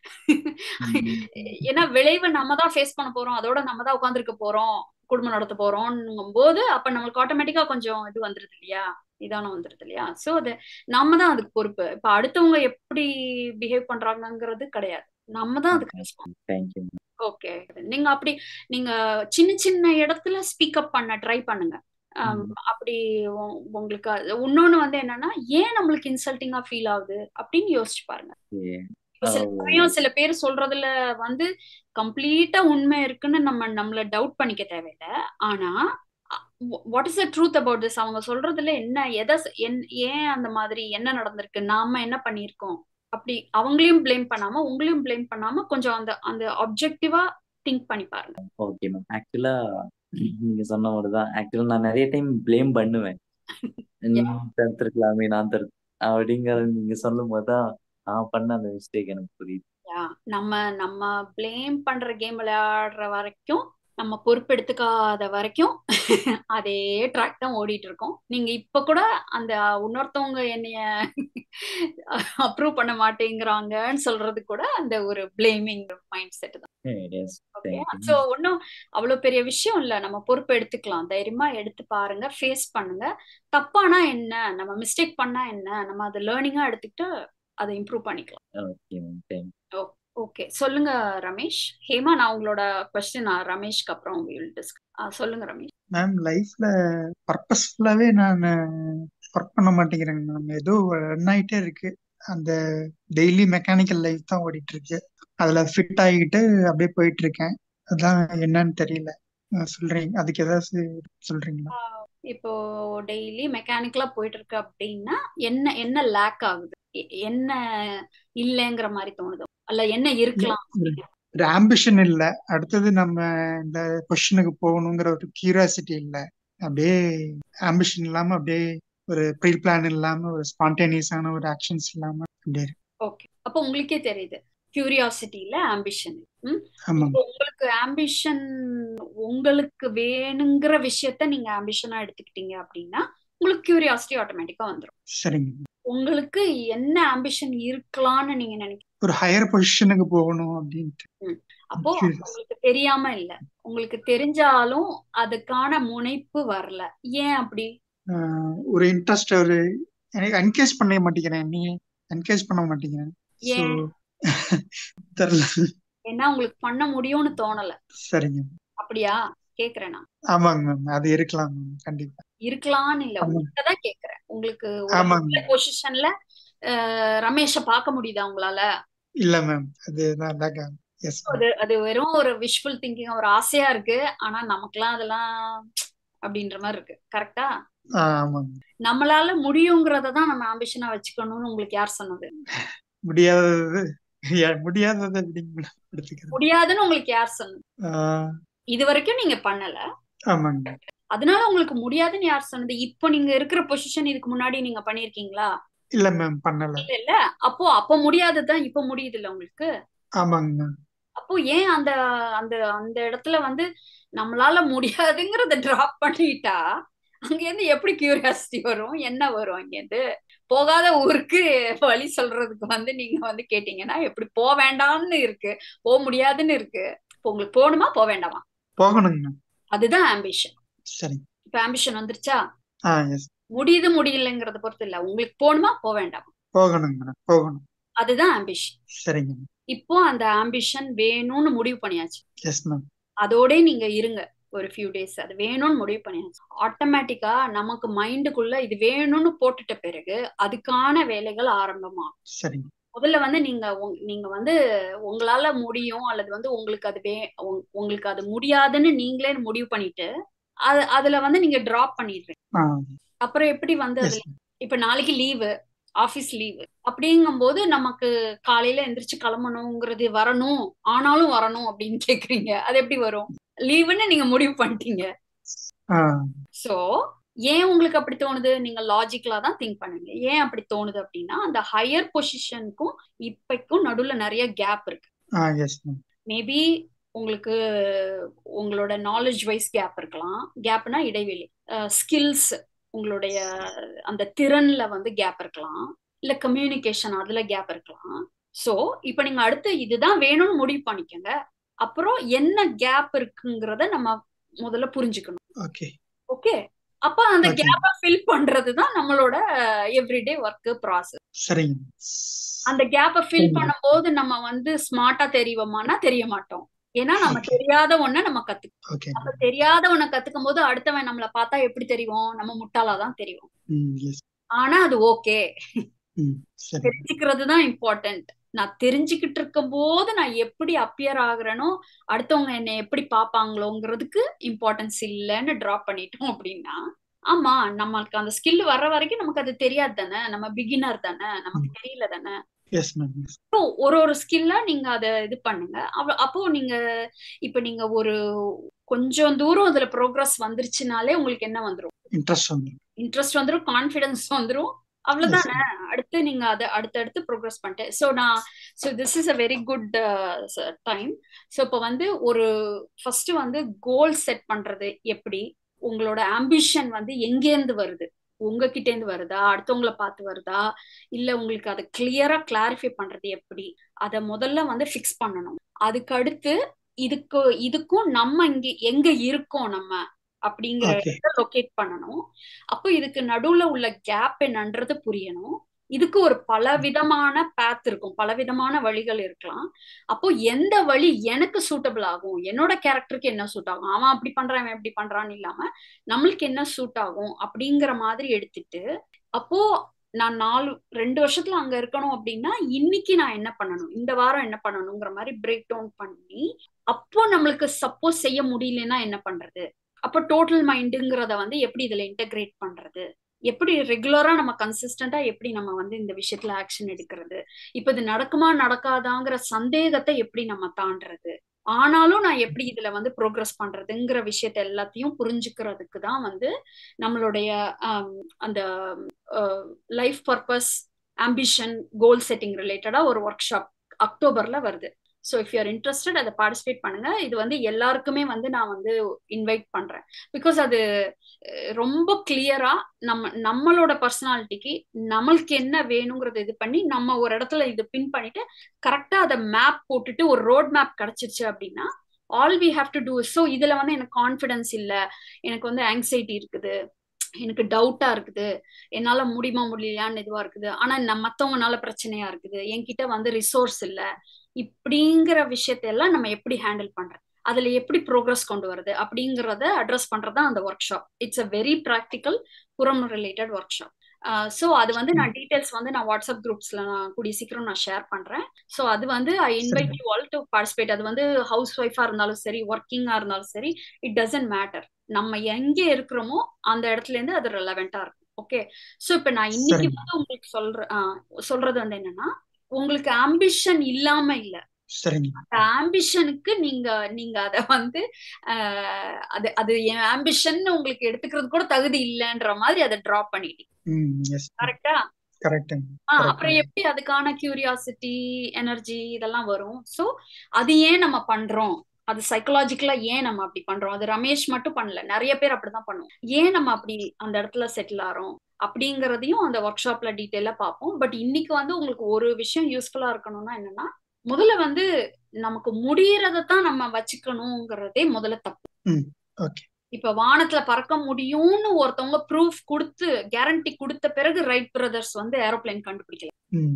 ஏன்னா விளைவை நம்ம தான் ஃபேஸ் பண்ண போறோம் அதோட நம்ம தான் உட்காந்துருக்க போறோம் குடும்பம் நடத்த போறோம்ங்கும் போது அப்ப நம்மளுக்கு ஆட்டோமேட்டிக்கா கொஞ்சம் இது வந்துருது இல்லையா நிதானம் வந்துருது இல்லையா சோ அது நம்ம தான் அதுக்கு பொறுப்பு இப்ப அடுத்தவங்க எப்படி பிஹேவ் பண்றாங்கங்கிறது கிடையாது நம்ம தான் அதுக்கு ரெஸ்பான்ஸ் தேங்க்யூ ஓகே நீங்க அப்படி நீங்க சின்ன சின்ன இடத்துல ஸ்பீக் அப் பண்ண ட்ரை பண்ணுங்க ஆம், அப்படி உ- உங்களுக்கு அது- இன்னொன்னு வந்து என்னன்னா ஏன் நம்மளுக்கு இன்சல்ட்டிங்கா ஃபீல் ஆகுது அப்படின்னு யோசிச்சு பாருங்க இப்ப சில Oh. சமயம் சில பேர் சொல்றதுல வந்து கம்ப்ளீட்டா உண்மை இருக்குன்னு நம்ம நம்மள டவுட் பண்ணிக்க தேவையில்லை ஆனா what is the truth about this அவங்க சொல்றதுல என்ன எதை ச- என்- ஏன் அந்த மாதிரி என்ன நடந்திருக்கு நாம என்ன பண்ணியிருக்கோம் அப்படி அவங்களையும் ப்ளேம் பண்ணாம உங்களையும் ப்ளேம் பண்ணாம கொஞ்சம் அந்த அந்த ஆப்ஜெக்டிவா திங்க் பண்ணி பாருங்க ஓகே மேம் ஆக்சுவலா நீங்க சொன்ன மாதிரிதான் ஆக்சுவலா நான் நிறைய டைம் ப்ளேம் பண்ணுவேன் நீ தடுத்திருக்கலாமே நான் தடு அப்படிங்கறது நீங்க சொல்லும் போதுதான் நான் பண்ண அந்த மிஸ்டேக் எனக்கு புரியுது Yeah. நம்ம நம்ம ப்ளேம் பண்ற கேம் விளையாடுற வரைக்கும் நம்ம பொறுப்பெடுத்துக்காத வரைக்கும் அதே ட்ராக் தான் ஓடிட்டு இருக்கோம் நீங்க இப்ப கூட அந்த இன்னொருத்தவங்க என்னைய அப்ரூவ் பண்ண மாட்டேங்கிறாங்கன்னு சொல்றது கூட அந்த ஒரு பிளேமிங் மைண்ட் செட் தான் எஸ் ஓகே தேங்க்யூ ஸோ ஒன்றும் அவ்வளோ பெரிய விஷயம் இல்லை நம்ம பொறுப்பு எடுத்துக்கலாம் தைரியமா எடுத்து பாருங்க ஃபேஸ் பண்ணுங்க தப்பானா என்ன நம்ம மிஸ்டேக் பண்ணா என்ன நம்ம அதை லேர்னிங்கா எடுத்துக்கிட்டு அதை இம்ப்ரூவ் பண்ணிக்கலாம் ஓகே மேம் தேங்க் ஓகே சொல்லுங்க ரமேஷ் ஹேமா நான் உங்களோட கொஸ்டின் ரமேஷ்க்கு அப்புறம் வில் டிஸ்கஸ் சொல்லுங்க ரமேஷ் மேம் லைஃப்ல பர்பஸ்ஃபுல்லாவே நான் ஒர்க் பண்ண மாட்டேங்கிறேங்க மேம் ஏதோ ரன் ஆயிட்டே இருக்கு அந்த டெய்லி மெக்கானிக்கல் லைஃப் தான் ஓடிட்டு இருக்கு அதுல ஃபிட் ஆகிட்டு அப்படியே போயிட்டு இருக்கேன் அதான் என்னன்னு தெரியல அஹ் சொல்றீங்க அதுக்கு ஏதாவது சொல்றீங்களா இப்போ டெய்லி மெக்கானிக்கலா போயிட்டு இருக்கு அப்படின்னா என்ன என்ன லேக் ஆகுது எ- என்ன இல்லைங்கிற மாதிரி தோணுது அல்ல என்ன இருக்கலாம் ஒரு ஆம்பிஷன் இல்ல அடுத்தது நம்ம இந்த கொஸ்டினுக்கு போகணுங்கிற ஒரு கியூரியாசிட்டி இல்ல அப்படியே ஆம்பிஷன் இல்லாம அப்படியே ஒரு ப்ரீ பிளான் இல்லாம ஒரு ஸ்பான்டேனியஸான ஒரு ஆக்ஷன்ஸ் இல்லாம அப்படியே இருக்கு. ஓகே அப்போ உங்களுக்கே தெரியுது கியூரியாசிட்டியில ஆம்பிஷன் ம் ஆமாங்க இப்போ உங்களுக்கு ஆம்பிஷன் உங்களுக்கு வேணுங்கிற விஷயத்த நீங்க ஆம்பிஷனா எடுத்துக்கிட்டீங்க அப்படின்னா உங்களுக்கு கியூரியாசிட்டி ஆட்டோமேட்டிக்கா வந்துடும் சரிங்க உங்களுக்கு என்ன ஆம்பிஷன் இருக்கலாம்னு நீங்க நினைக்கிறீங்க ஒரு ஹையர் பொசிஷனுக்கு போகணும் அப்படின்ட்டு ம். அப்போ Curious. உங்களுக்கு தெரியாம இல்ல உங்களுக்கு தெரிஞ்சாலும் அதுக்கான முனைப்பு வரல ஏன் அப்படி ஆஹ் ஒரு இன்ட்ரெஸ்ட் ஒரு எனக்கு என்கேஜ் பண்ண மாட்டேங்கிறேன் நீ என்கேஜ் பண்ண மாட்டேங்கிறேன் ஸோ ஏன் தெரியல ஏன்னா உங்களுக்கு பண்ண முடியும்னு தோணல சரிங்க அப்படியா கேக்குறேன் நான் ஆமாங்க மேம் அது இருக்கலாம் மேம் கண்டிப்பா இருக்கலாம்னு இல்ல ஆமாங்க உங்கள்கிட்ட தான் கேக்குறேன் உங்களுக்கு ஒரு ஆமாங்க நல்ல பொசிஷன்ல ரமேஷ பார்க்க முடியுதா உங்களால இல்ல மேம் அது நான் எஸ் மேம் அது அது வெறும் ஒரு விஷுவல் திங்கிங் ஒரு ஆசையா இருக்கு ஆனா நமக்கெல்லாம் அதெல்லாம் அப்படின்ற மாதிரி இருக்கு கரெக்டா ஆமாங்க நம்மளால முடியுங்கிறத தான் நம்ம ஆம்பிஷனா வச்சுக்கணும்னு உங்களுக்கு யார் சொன்னது முடியாதது ஏ- முடியாதது அப்படிங்க எடுத்துக்கிறேன் முடியாதுன்னு உங்களுக்கு யார் சொன்னது ஆஹ் இது வரைக்கும் நீங்க பண்ணல ஆமாங்க அதனால உங்களுக்கு முடியாதுன்னு யார் சொன்னது இப்போ நீங்க இருக்கிற பொசிஷன் இதுக்கு முன்னாடி நீங்க பண்ணிருக்கீங்களா இல்ல மேம் பண்ணல இல்ல இல்ல அப்போ அப்போ முடியாததுதான் இப்போ முடியுது இல்ல உங்களுக்கு ஆமாங்க மேம் அப்போ ஏன் அந்த அந்த அந்த இடத்துல வந்து நம்மளால முடியாதுங்கிறத டிராப் பண்ணிட்டா அங்கேருந்து எப்படி கியூரியாசிட்டி வரும் என்ன வரும் அங்கேருந்து போகாத ஊருக்கு வழி சொல்றதுக்கு வந்து நீங்க வந்து கேட்டீங்கன்னா எப்படி போக வேண்டாம்னு இருக்கு போக முடியாதுன்னு இருக்கு இப்போ உங்களுக்கு போகணுமா போக வேண்டாமா போகணுங்க மேம் அதுதான் ஆம்பிஷன் சரிங்க இப்ப ஆம்பிஷன் வந்துருச்சா ஆ எஸ் முடியுது முடியலைங்கிறத பொறுத்து இல்ல உங்களுக்கு போகணுமா போக வேண்டாமா போகணுங்க மேடம் போகணும் அதுதான் ஆம்பிஷன் சரிங்க மேம் இப்போ அந்த ஆம்பிஷன் வேணும்னு முடிவு பண்ணியாச்சு எஸ் மேம் அதோட நீங்க இருங்க ஒரு ஃபியூ டேஸ் அது வேணும்னு முடிவு பண்ணியாச்சு ஆட்டோமேட்டிக்கா நமக்கு மைண்டுக்குள்ள இது வேணும்னு போட்டுட்ட பிறகு அதுக்கான வேலைகள் ஆரம்பமாகும் சரிங்க முதல்ல வந்து நீங்க உங்க- நீங்க வந்து உங்களால முடியும் அல்லது வந்து உங்களுக்கு அது வே உங்க- உங்களுக்கு அது முடியாதுன்னு நீங்களே முடிவு பண்ணிட்டு அது அதுல வந்து நீங்க டிராப் பண்ணிடுறீங்க ஆ அப்புறம் எப்படி வந்து எஸ் அதுல இப்ப நாளைக்கு லீவு ஆபீஸ் லீவு அப்படிங்கும்போது நமக்கு காலையில எந்திரிச்சு கிளம்பணுங்கிறது வரணும் ஆனாலும் வரணும் அப்படின்னு கேக்குறீங்க அது எப்படி வரும் லீவுன்னு நீங்க முடிவு பண்ணிட்டீங்க ஆ சோ ஏன் உங்களுக்கு அப்படி தோணுது நீங்க லாஜிக்கலா தான் திங்க் பண்ணுங்க ஏன் அப்படி தோணுது அப்படின்னா அந்த ஹையர் பொசிஷனுக்கும் இப்பைக்கும் நடுவுல நிறைய கேப் இருக்கு ஆ எஸ் மேம் மேபி உங்களுக்கு உங்களோட நாலேஜ் வைஸ் கேப் இருக்கலாம் கேப்னா இடைவெளி ஸ்கில்ஸ் உங்களுடைய அந்த திறன்ல வந்து கேப் இருக்கலாம் இல்ல கம்யூனிகேஷன் அதுல கேப் இருக்கலாம் சோ இப்போ நீங்க அடுத்து இதுதான் வேணும்னு முடிவு பண்ணிக்கோங்க அப்புறம் என்ன கேப் இருக்குங்கிறத நம்ம முதல்ல புரிஞ்சுக்கணும் ஓகே ஓகே அப்ப அந்த ஓகே கேப்பை ஃபில் பண்றது தான் நம்மளோட எவ்ரிடே ஒர்க் ப்ராசஸ் சரிங்க அந்த கேப்பை ஃபில் சரிங்க பண்ணும்போது நம்ம வந்து ஸ்மார்ட்டா தெரியுவோமானா தெரிய மாட்டோம் ஏன்னா நம்ம ஓகே தெரியாத ஒண்ண நம்ம கத்துக்கணும் ஓகே அப்ப தெரியாத ஒண்ண கத்துக்கும் போது அடுத்தவன் நம்மள பார்த்தா எப்படி தெரியும் நம்ம முட்டாளாதான் தெரியும் ம் எஸ் ஆனா அது ஓகே ம் சரி தெரிஞ்சுக்கிறது தான் இம்பார்ட்டன்ட் நான் தெரிஞ்சுக்கிட்டு இருக்கும் போது நான் எப்படி அப்பியர் ஆகுறேனோ அடுத்தவங்க என்னை எப்படி பார்ப்பாங்களோங்கிறதுக்கு இம்பார்ட்டன்ஸ் இல்லைன்னு டிராப் பண்ணிட்டோம் அப்படின்னா ஆமா நம்மளுக்கு அந்த ஸ்கில் வர்ற வரைக்கும் நமக்கு அது தெரியாது தானே நம்ம பிகினர் தானே நமக்கு தெரியல தானே எஸ் மேம் எஸ் அப்போ ஒரு ஒரு ஸ்கில்லா நீங்க அதை இது பண்ணுங்க அவ- அப்போ நீங்க இப்ப நீங்க ஒரு கொஞ்சம் தூரம் அதுல ப்ரோக்ரஸ் வந்துருச்சுனாலே உங்களுக்கு என்ன வந்துரும் இன்ட்ரெஸ்ட் வந்து இன்ட்ரெஸ்ட் வந்துரும் கான்ஃபிடன்ஸ் வந்துரும் எஸ் அவ்வளவுதானே அடுத்து நீங்க அதை அடுத்தடுத்து ப்ரோக்ரஸ் பண்ணிட்டு ஸோ நான் so this is a very good time so இப்போ வந்து ஒரு ஃபர்ஸ்ட் வந்து கோல் செட் பண்றது எப்படி உங்களோட ஆம்பிஷன் வந்து எங்கேருந்து வருது உங்ககிட்ட இருந்து வருதா அடுத்தவங்கள பார்த்து வருதா இல்ல உங்களுக்கு அதை கிளியரா கிளாரிஃபை பண்றது எப்படி அதை முதல்ல வந்து ஃபிக்ஸ் பண்ணணும் அதுக்கு அடுத்து இதுக்கு இதுக்கும் நம்ம இங்க எங்க இருக்கோம் நம்ம அப்படிங்கிற ஓகே இடத்த லொகேட் பண்ணணும் அப்போ இதுக்கு நடுவுல உள்ள கேப் என்னன்றது புரியணும் இதுக்கு ஒரு பலவிதமான பேத் இருக்கும் பலவிதமான வழிகள் இருக்கலாம் அப்போ எந்த வழி எனக்கு சூட்டபிள் ஆகும் என்னோட கேரக்டருக்கு என்ன சூட் ஆகும் அவன் அப்படி பண்றான் இவன் இப்படி பண்றான்னு இல்லாம நம்மளுக்கு என்ன சூட் ஆகும் அப்படிங்கிற மாதிரி எடுத்துட்டு அப்போ நான் நாலு ரெண்டு வருஷத்துல அங்க இருக்கணும் அப்படின்னா இன்னைக்கு நான் என்ன பண்ணணும் இந்த வாரம் என்ன பண்ணணுங்கிற மாதிரி பிரேக் டவுன் பண்ணி அப்போ நம்மளுக்கு சப்போஸ் செய்ய முடியலன்னா என்ன பண்றது அப்போ டோட்டல் மைண்டுங்கிறத வந்து எப்படி இதுல இன்டகிரேட் பண்றது எப்படி ரெகுலரா நம்ம கன்சிஸ்டண்டா எப்படி நம்ம வந்து இந்த விஷயத்துல ஆக்ஷன் எடுக்கிறது இப்ப இது நடக்குமா நடக்காதாங்கிற சந்தேகத்தை எப்படி நம்ம தாண்டுறது ஆனாலும் நான் எப்படி இதுல வந்து ப்ரோக்ரஸ் பண்றதுங்கிற விஷயத்த எல்லாத்தையும் புரிஞ்சுக்கிறதுக்கு தான் வந்து நம்மளுடைய அந்த life purpose ambition goal setting ரிலேட்டடா ஒரு ஒர்க் ஷாப் அக்டோபர்ல வருது ஸோ இஃப் யூஆர் இன்ட்ரெஸ்டட் அதை பார்ட்டிசிபேட் பண்ணுங்க இது வந்து எல்லாருக்குமே வந்து நான் வந்து இன்வைட் பண்றேன் பிகாஸ் அது ரொம்ப கிளியரா நம்ம நம்மளோட பர்சனாலிட்டிக்கு நம்மளுக்கு என்ன வேணுங்கிறத இது பண்ணி நம்ம ஒரு இடத்துல இது பின் பண்ணிட்டு கரெக்டா அதை மேப் போட்டுட்டு ஒரு ரோட் மேப் கிடைச்சிருச்சு அப்படின்னா all we have to do so இதுல வந்து எனக்கு கான்ஃபிடன்ஸ் இல்லை எனக்கு வந்து ஆங்ஸைட்டி இருக்குது எனக்கு டவுட்டா இருக்குது என்னால முடியுமா முடியலையான்னு இதுவா இருக்குது ஆனா நம்ம மத்தவங்கனால பிரச்சனையா இருக்குது என்கிட்ட வந்து ரிசோர்ஸ் இல்ல இப்படிங்கிற விஷயத்தையெல்லாம் நம்ம எப்படி ஹேண்டில் பண்றது அதுல எப்படி ப்ரோக்ரஸ் கொண்டு வருது அப்படிங்கறத அட்ரஸ் பண்றதா அந்த workshop it's a very practical புறம் ரிலேட்டட் ஒர்க் ஷாப் ஸோ அது வந்து நான் டீடைல்ஸ் வந்து நான் வாட்ஸ்அப் குரூப்ஸ்ல நான் கூடிய சீக்கிரம் நான் ஷேர் பண்றேன் ஸோ அது வந்து I invite you all to participate அது வந்து ஹவுஸ் ஒய்ஃபா இருந்தாலும் சரி ஒர்க்கிங்கா இருந்தாலும் சரி இட் டசன்ட் மேட்டர் நம்ம எங்க இருக்கிறோமோ அந்த இடத்துல இருந்து அது ரெலவெண்டா இருக்கும் ஓகே ஸோ இப்ப நான் இன்னைக்கு வந்து உங்களுக்கு சொல்றேன் சொல்றது வந்து என்னன்னா உங்களுக்கு ஆம்பிஷன் இல்லாம இல்ல அந்த ஆம்பிஷனுக்கு நீங்க நீங்க அத வந்து அது அது என் ஆம்பிஷன் உங்களுக்கு எடுத்துக்கிறது கூட தகுதி இல்லைன்ற மாதிரி அதை டிராப் பண்ணிட்டீங்க கரெக்டா கரெக்ட் அப்புறம் எப்படி அதுக்கான கியூரியாசிட்டி எனர்ஜி இதெல்லாம் வரும் சோ அது ஏன் நம்ம பண்றோம் அது சைக்கலாஜிக்கலா ஏன் நம்ம அப்படி பண்றோம் அது ரமேஷ் மட்டும் பண்ணல நிறைய பேர் அப்படிதான் பண்ணுவோம் ஏன் நம்ம அப்படி அந்த இடத்துல செட்டில் ஆறோம் அப்படிங்கறதையும் அந்த ஒர்க் ஷாப்ல டீட்டெயிலா பார்ப்போம் பட் இன்னைக்கு வந்து உங்களுக்கு ஒரு விஷயம் யூஸ்ஃபுல்லா இருக்கணும்னா என்னன்னா முதல்ல வந்து நமக்கு முடியறதான் நம்ம வச்சுக்கணுங்கிறதே முதல்ல தப்பு இப்ப வானத்துல பறக்க முடியும்னு ஒருத்தவங்க ப்ரூஃப் கொடுத்து கேரண்டி கொடுத்த பிறகு ரைட் பிரதர்ஸ் வந்து ஏரோப்ளைன் கண்டுபிடிக்கல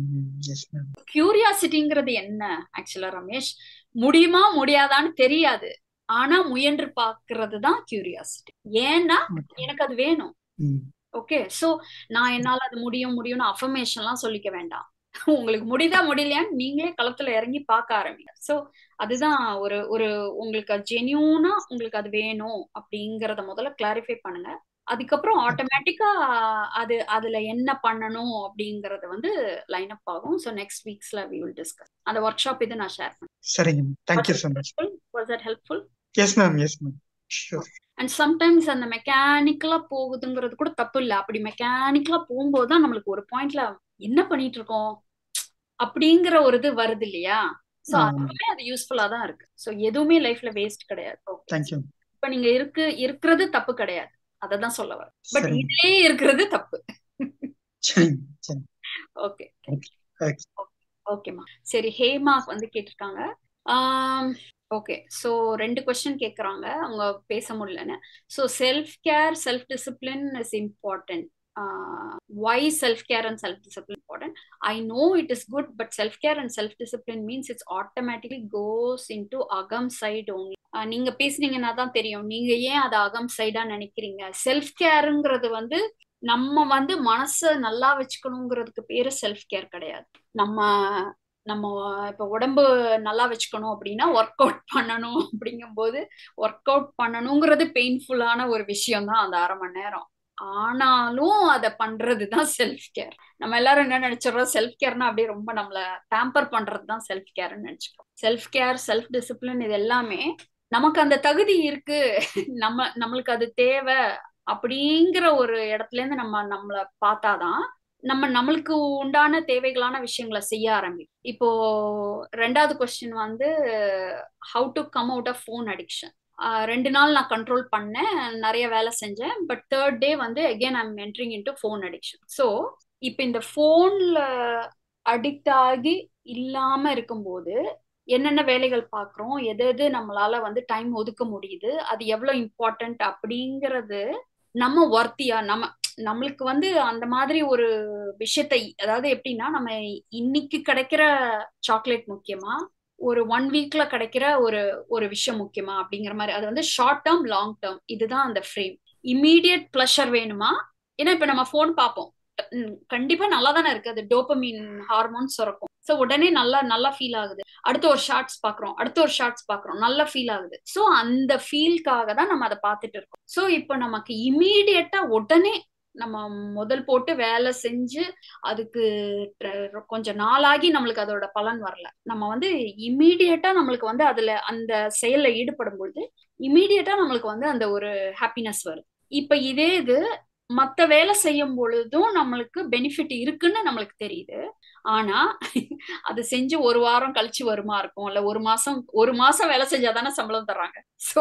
கியூரியாசிட்டிங்கிறது என்ன ஆக்சுவலா ரமேஷ் முடியுமா முடியாதான்னு தெரியாது ஆனா முயன்று பாக்குறது தான் கியூரியாசிட்டி ஏன்னா எனக்கு அது வேணும் ஓகே சோ நான் என்னால அது முடியும் முடியும்னு அஃபர்மேஷன் எல்லாம் சொல்லிக்க வேண்டாம் உங்களுக்கு முடியுதா முடியலையான்னு நீங்களே களத்துல இறங்கி பார்க்க ஆரம்பிங்க சோ அதுதான் ஒரு ஒரு உங்களுக்கு ஜென்யூனா உங்களுக்கு அது வேணும் அப்படிங்கறத முதல்ல கிளாரிஃபை பண்ணுங்க அதுக்கப்புறம் ஆட்டோமேட்டிக்கா அது அதுல என்ன பண்ணணும் அப்படிங்கறது வந்து லைன் அப் ஆகும் ஸோ நெக்ஸ்ட் வீக்ஸ்ல வி வில் டிஸ்கஸ் அந்த ஒர்க் ஷாப் இது நான் ஷேர் பண்ணேன் சரிங்க thank you so much was that helpful yes ma'am yes ma'am sure and sometimes அந்த மெக்கானிக்கலா போகுதுங்கிறது கூட தப்பு இல்லை அப்படி மெக்கானிக்கலா போகும்போது தான் நம்மளுக்கு ஒரு பாயிண்ட்ல என்ன பண்ணிட்டு இருக்கோம் அப்படிங்கிற ஒரு இது வருது இல்லையா சோ அதுவுமே அது யூஸ்ஃபுல்லா தான் இருக்கு சோ எதுவுமே லைஃப்ல வேஸ்ட் கிடையாது தேங்க்யூ இப்ப நீங்க இருக்கு இருக்கிறது தப்பு கிடையாது அததான் சொல்ல வர பட் இதுலயே இருக்கிறது தப்பு ஓகே ஓகேமா சரி ஹேமா வந்து கேட்டிருக்காங்க ஓகே ஸோ ரெண்டு கொஸ்டின் கேட்குறாங்க அவங்க பேச முடியலன்னு so self care self discipline is important why self care and self discipline important i know it is good but self care and self discipline means it's automatically goes into அகம் side only நீங்க பேசுனீங்கன்னா தான் தெரியும் நீங்க ஏன் அதை அகம் சைடா நினைக்கிறீங்க செல்ஃப் கேருங்கிறது வந்து நம்ம வந்து மனசை நல்லா வச்சுக்கணுங்கிறதுக்கு பேரு செல்ஃப் கேர் கிடையாது நம்ம நம்ம இப்ப உடம்பு நல்லா வச்சுக்கணும் அப்படின்னா ஒர்க் அவுட் பண்ணணும் அப்படிங்கும் போது ஒர்க் அவுட் பண்ணணுங்கிறது பெயின்ஃபுல்லான ஒரு விஷயம் தான் அந்த அரை மணி நேரம் ஆனாலும் அதை பண்றதுதான் செல்ஃப் கேர் நம்ம எல்லாரும் என்ன நினைச்சிடறோம் செல்ஃப் கேர்னா அப்படியே ரொம்ப நம்மள பேம்பர் பண்றது தான் செல்ஃப் கேர்னு நினைச்சுக்கிறோம் செல்ஃப் கேர் செல்ஃப் டிசிப்ளின் இது எல்லாமே நமக்கு அந்த தகுதி இருக்கு நம்ம நம்மளுக்கு அது தேவை அப்படிங்கிற ஒரு இடத்துல இருந்து நம்ம நம்மள பார்த்தாதான் நம்ம நம்மளுக்கு உண்டான தேவைகளான விஷயங்களை செய்ய ஆரம்பிக்கும் இப்போ ரெண்டாவது கொஸ்டின் வந்து how to come out of phone addiction ரெண்டு நாள் நான் கண்ட்ரோல் பண்ணேன் நிறைய வேலை செஞ்சேன் பட் தேர்ட் டே வந்து again I'm entering into phone addiction so இப்போ இந்த ஃபோன்ல அடிக்ட் ஆகி இல்லாம இருக்கும்போது என்னென்ன வேலைகள் பார்க்குறோம் எது எது நம்மளால வந்து டைம் ஒதுக்க முடியுது அது எவ்வளோ இம்பார்ட்டன்ட் அப்படிங்கிறது நம்ம ஒர்த்தியா நம்ம நம்மளுக்கு வந்து அந்த மாதிரி ஒரு விஷயத்தை அதாவது எப்படின்னா நம்ம இன்னைக்கு கிடைக்கிற சாக்லேட் முக்கியமா ஒரு ஒன் வீக்ல கிடைக்கிற ஒரு ஒரு விஷயம் முக்கியமா அப்படிங்கிற மாதிரி அது வந்து ஷார்ட் டேர்ம் லாங் டேர்ம் இதுதான் அந்த ஃப்ரேம் இம்மீடியட் ப்ளஷர் வேணுமா ஏன்னா இப்ப நம்ம ஃபோன் பார்ப்போம் கண்டிப்பா நல்லா தானே இருக்கு அது டோப்பமீன் ஹார்மோன்ஸ் சுரக்கும் ஸோ உடனே நல்லா நல்லா ஃபீல் ஆகுது அடுத்த ஒரு ஷார்ட்ஸ் பாக்குறோம் அடுத்த ஒரு ஷார்ட்ஸ் பாக்குறோம் நல்லா ஃபீல் ஆகுது ஸோ அந்த ஃபீல்காக தான் நம்ம அதை பார்த்துட்டு இருக்கோம் ஸோ இப்போ நமக்கு இம்மீடியட்டா உடனே நம்ம முதல் போட்டு வேலை செஞ்சு அதுக்கு கொஞ்சம் நாளாகி நம்மளுக்கு அதோட பலன் வரல நம்ம வந்து இம்மீடியட்டா நம்மளுக்கு வந்து அதுல அந்த செயல்ல ஈடுபடும் பொழுது இம்மீடியட்டா நம்மளுக்கு வந்து அந்த ஒரு ஹாப்பினஸ் வருது இப்ப இதே இது மத்த வேலை செய்யும் பொழுதும் நம்மளுக்கு பெனிஃபிட் இருக்குன்னு நம்மளுக்கு தெரியுது ஆனா அது செஞ்சு ஒரு வாரம் கழிச்சு வருமா இருக்கும் இல்ல ஒரு மாசம் ஒரு மாசம் வேலை செஞ்சாதானே சம்பளம் தர்றாங்க சோ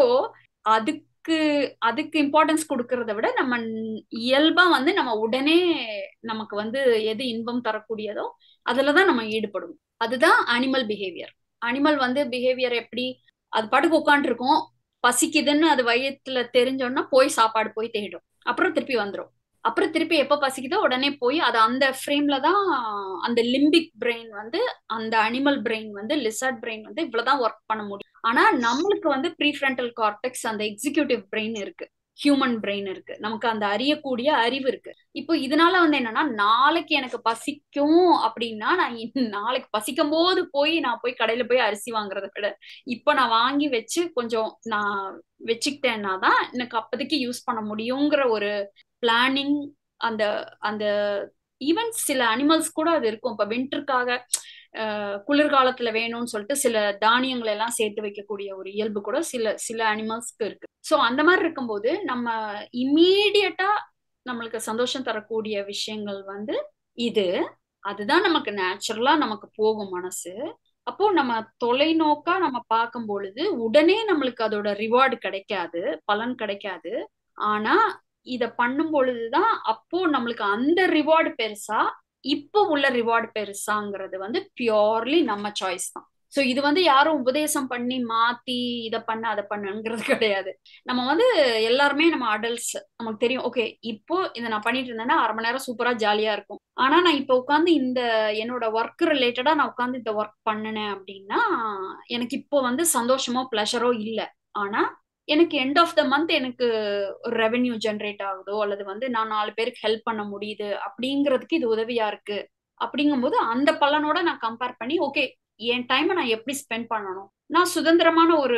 அதுக்கு அதுக்கு இம்பார்ட்டன்ஸ் கொடுக்கறத விட நம்ம இயல்பா வந்து நம்ம உடனே நமக்கு வந்து எது இன்பம் தரக்கூடியதோ அதுலதான் நம்ம ஈடுபடும் அதுதான் அனிமல் பிஹேவியர் அனிமல் வந்து பிஹேவியர் எப்படி அது பாட்டுக்கு உட்காந்துருக்கும் பசிக்குதுன்னு அது வயிற்றுல தெரிஞ்சோன்னா போய் சாப்பாடு போய் தேடும் அப்புறம் திருப்பி வந்துடும் அப்புறம் திருப்பி எப்போ பசிக்குதோ உடனே போய் அது அந்த ஃப்ரேம்ல தான் அந்த லிம்பிக் பிரெயின் வந்து அந்த அனிமல் பிரெயின் வந்து லிசர்ட் பிரெயின் வந்து இவ்வளவுதான் ஒர்க் பண்ண முடியும் ஆனா நம்மளுக்கு வந்து ப்ரீஃப்ரண்டல் கார்டெக்ஸ் அந்த எக்ஸிக்யூட்டிவ் பிரெயின் இருக்கு ஹியூமன் பிரெயின் இருக்கு நமக்கு அந்த அறியக்கூடிய அறிவு இருக்கு இப்போ இதனால வந்து என்னன்னா நாளைக்கு எனக்கு பசிக்கும் அப்படின்னா நான் நாளைக்கு பசிக்கும் போது போய் நான் போய் கடையில போய் அரிசி வாங்குறத விட இப்போ நான் வாங்கி வச்சு கொஞ்சம் நான் வச்சுக்கிட்டேன்னா தான் எனக்கு அப்போதைக்கு யூஸ் பண்ண முடியுங்கிற ஒரு பிளானிங் அந்த அந்த ஈவன் சில அனிமல்ஸ் கூட அது இருக்கும் இப்போ வின்டருக்காக குளிர்காலத்துல வேணும்னு சொல்லிட்டு சில தானியங்களை எல்லாம் சேர்த்து வைக்கக்கூடிய ஒரு இயல்பு கூட சில சில அனிமல்ஸ்க்கு இருக்கு ஸோ அந்த மாதிரி இருக்கும்போது நம்ம இம்மீடியட்டா நம்மளுக்கு சந்தோஷம் தரக்கூடிய விஷயங்கள் வந்து இது அதுதான் நமக்கு நேச்சுரலா நமக்கு போகும் மனசு அப்போ நம்ம தொலைநோக்கா நம்ம பார்க்கும் பொழுது உடனே நம்மளுக்கு அதோட ரிவார்டு கிடைக்காது பலன் கிடைக்காது ஆனா இத பண்ணும் பொழுதுதான் அப்போ நம்மளுக்கு அந்த ரிவார்டு பெருசா இப்போ உள்ள ரிவார்டு பெருசாங்கிறது வந்து பியோர்லி நம்ம சாய்ஸ் தான் ஸோ இது வந்து யாரும் உபதேசம் பண்ணி மாத்தி இதை பண்ண அதை பண்ணுங்கிறது கிடையாது நம்ம வந்து எல்லாருமே நம்ம அடல்ட்ஸ் நமக்கு தெரியும் ஓகே இப்போ இதை நான் பண்ணிட்டு இருந்தேன்னா அரை மணி நேரம் சூப்பரா ஜாலியா இருக்கும் ஆனா நான் இப்போ உட்காந்து இந்த என்னோட ஒர்க் ரிலேட்டடா நான் உட்காந்து இந்த ஒர்க் பண்ணினேன் அப்படின்னா எனக்கு இப்போ வந்து சந்தோஷமோ பிளஷரோ இல்லை ஆனா எனக்கு எண்ட் ஆஃப் த மந்த் எனக்கு ஒரு ரெவென்யூ ஜென்ரேட் ஆகுதோ அல்லது வந்து நான் நாலு பேருக்கு ஹெல்ப் பண்ண முடியுது அப்படிங்கிறதுக்கு இது உதவியா இருக்கு அப்படிங்கும்போது அந்த பலனோட நான் கம்பேர் பண்ணி ஓகே என் டைமை நான் எப்படி ஸ்பெண்ட் பண்ணணும் நான் சுதந்திரமான ஒரு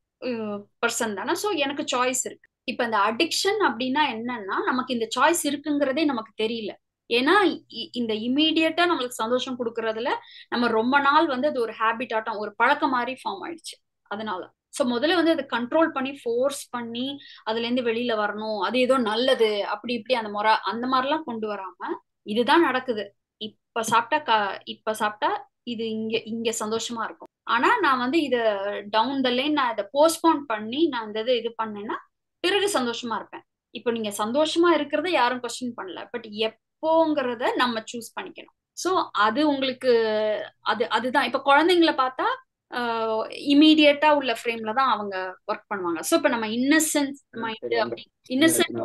பர்சன் தானே ஸோ எனக்கு சாய்ஸ் இருக்கு இப்போ இந்த அடிக்ஷன் அப்படின்னா என்னன்னா நமக்கு இந்த சாய்ஸ் இருக்குங்கிறதே நமக்கு தெரியல ஏன்னா இந்த இம்மீடியட்டா நம்மளுக்கு சந்தோஷம் கொடுக்கறதுல நம்ம ரொம்ப நாள் வந்து அது ஒரு ஹேபிட் ஆட்டம் ஒரு பழக்கம் மாதிரி ஃபார்ம் ஆயிடுச்சு அதனால ஸோ முதல்ல வந்து அதை கண்ட்ரோல் பண்ணி ஃபோர்ஸ் பண்ணி அதுல இருந்து வெளியில வரணும் அது ஏதோ நல்லது அப்படி இப்படி அந்த முறை அந்த மாதிரிலாம் கொண்டு வராம இதுதான் நடக்குது இப்ப சாப்பிட்டா க இப்ப சாப்பிட்டா இது இங்க இங்க சந்தோஷமா இருக்கும் ஆனா நான் வந்து இத டவுன் த லைன் நான் இதை போஸ்ட்போன் பண்ணி நான் இந்த இது இது பண்ணேன்னா பிறகு சந்தோஷமா இருப்பேன் இப்போ நீங்க சந்தோஷமா இருக்கிறத யாரும் கொஸ்டின் பண்ணல பட் எப்போங்கிறத நம்ம சூஸ் பண்ணிக்கணும் ஸோ அது உங்களுக்கு அது அதுதான் இப்ப குழந்தைங்கள பார்த்தா இமீடியட்டா உள்ள ஃப்ரேம்ல தான் அவங்க ஒர்க் பண்ணுவாங்க ஸோ இப்போ நம்ம இன்னசென்ட் மைண்ட் அப்படி இன்னசென்ட்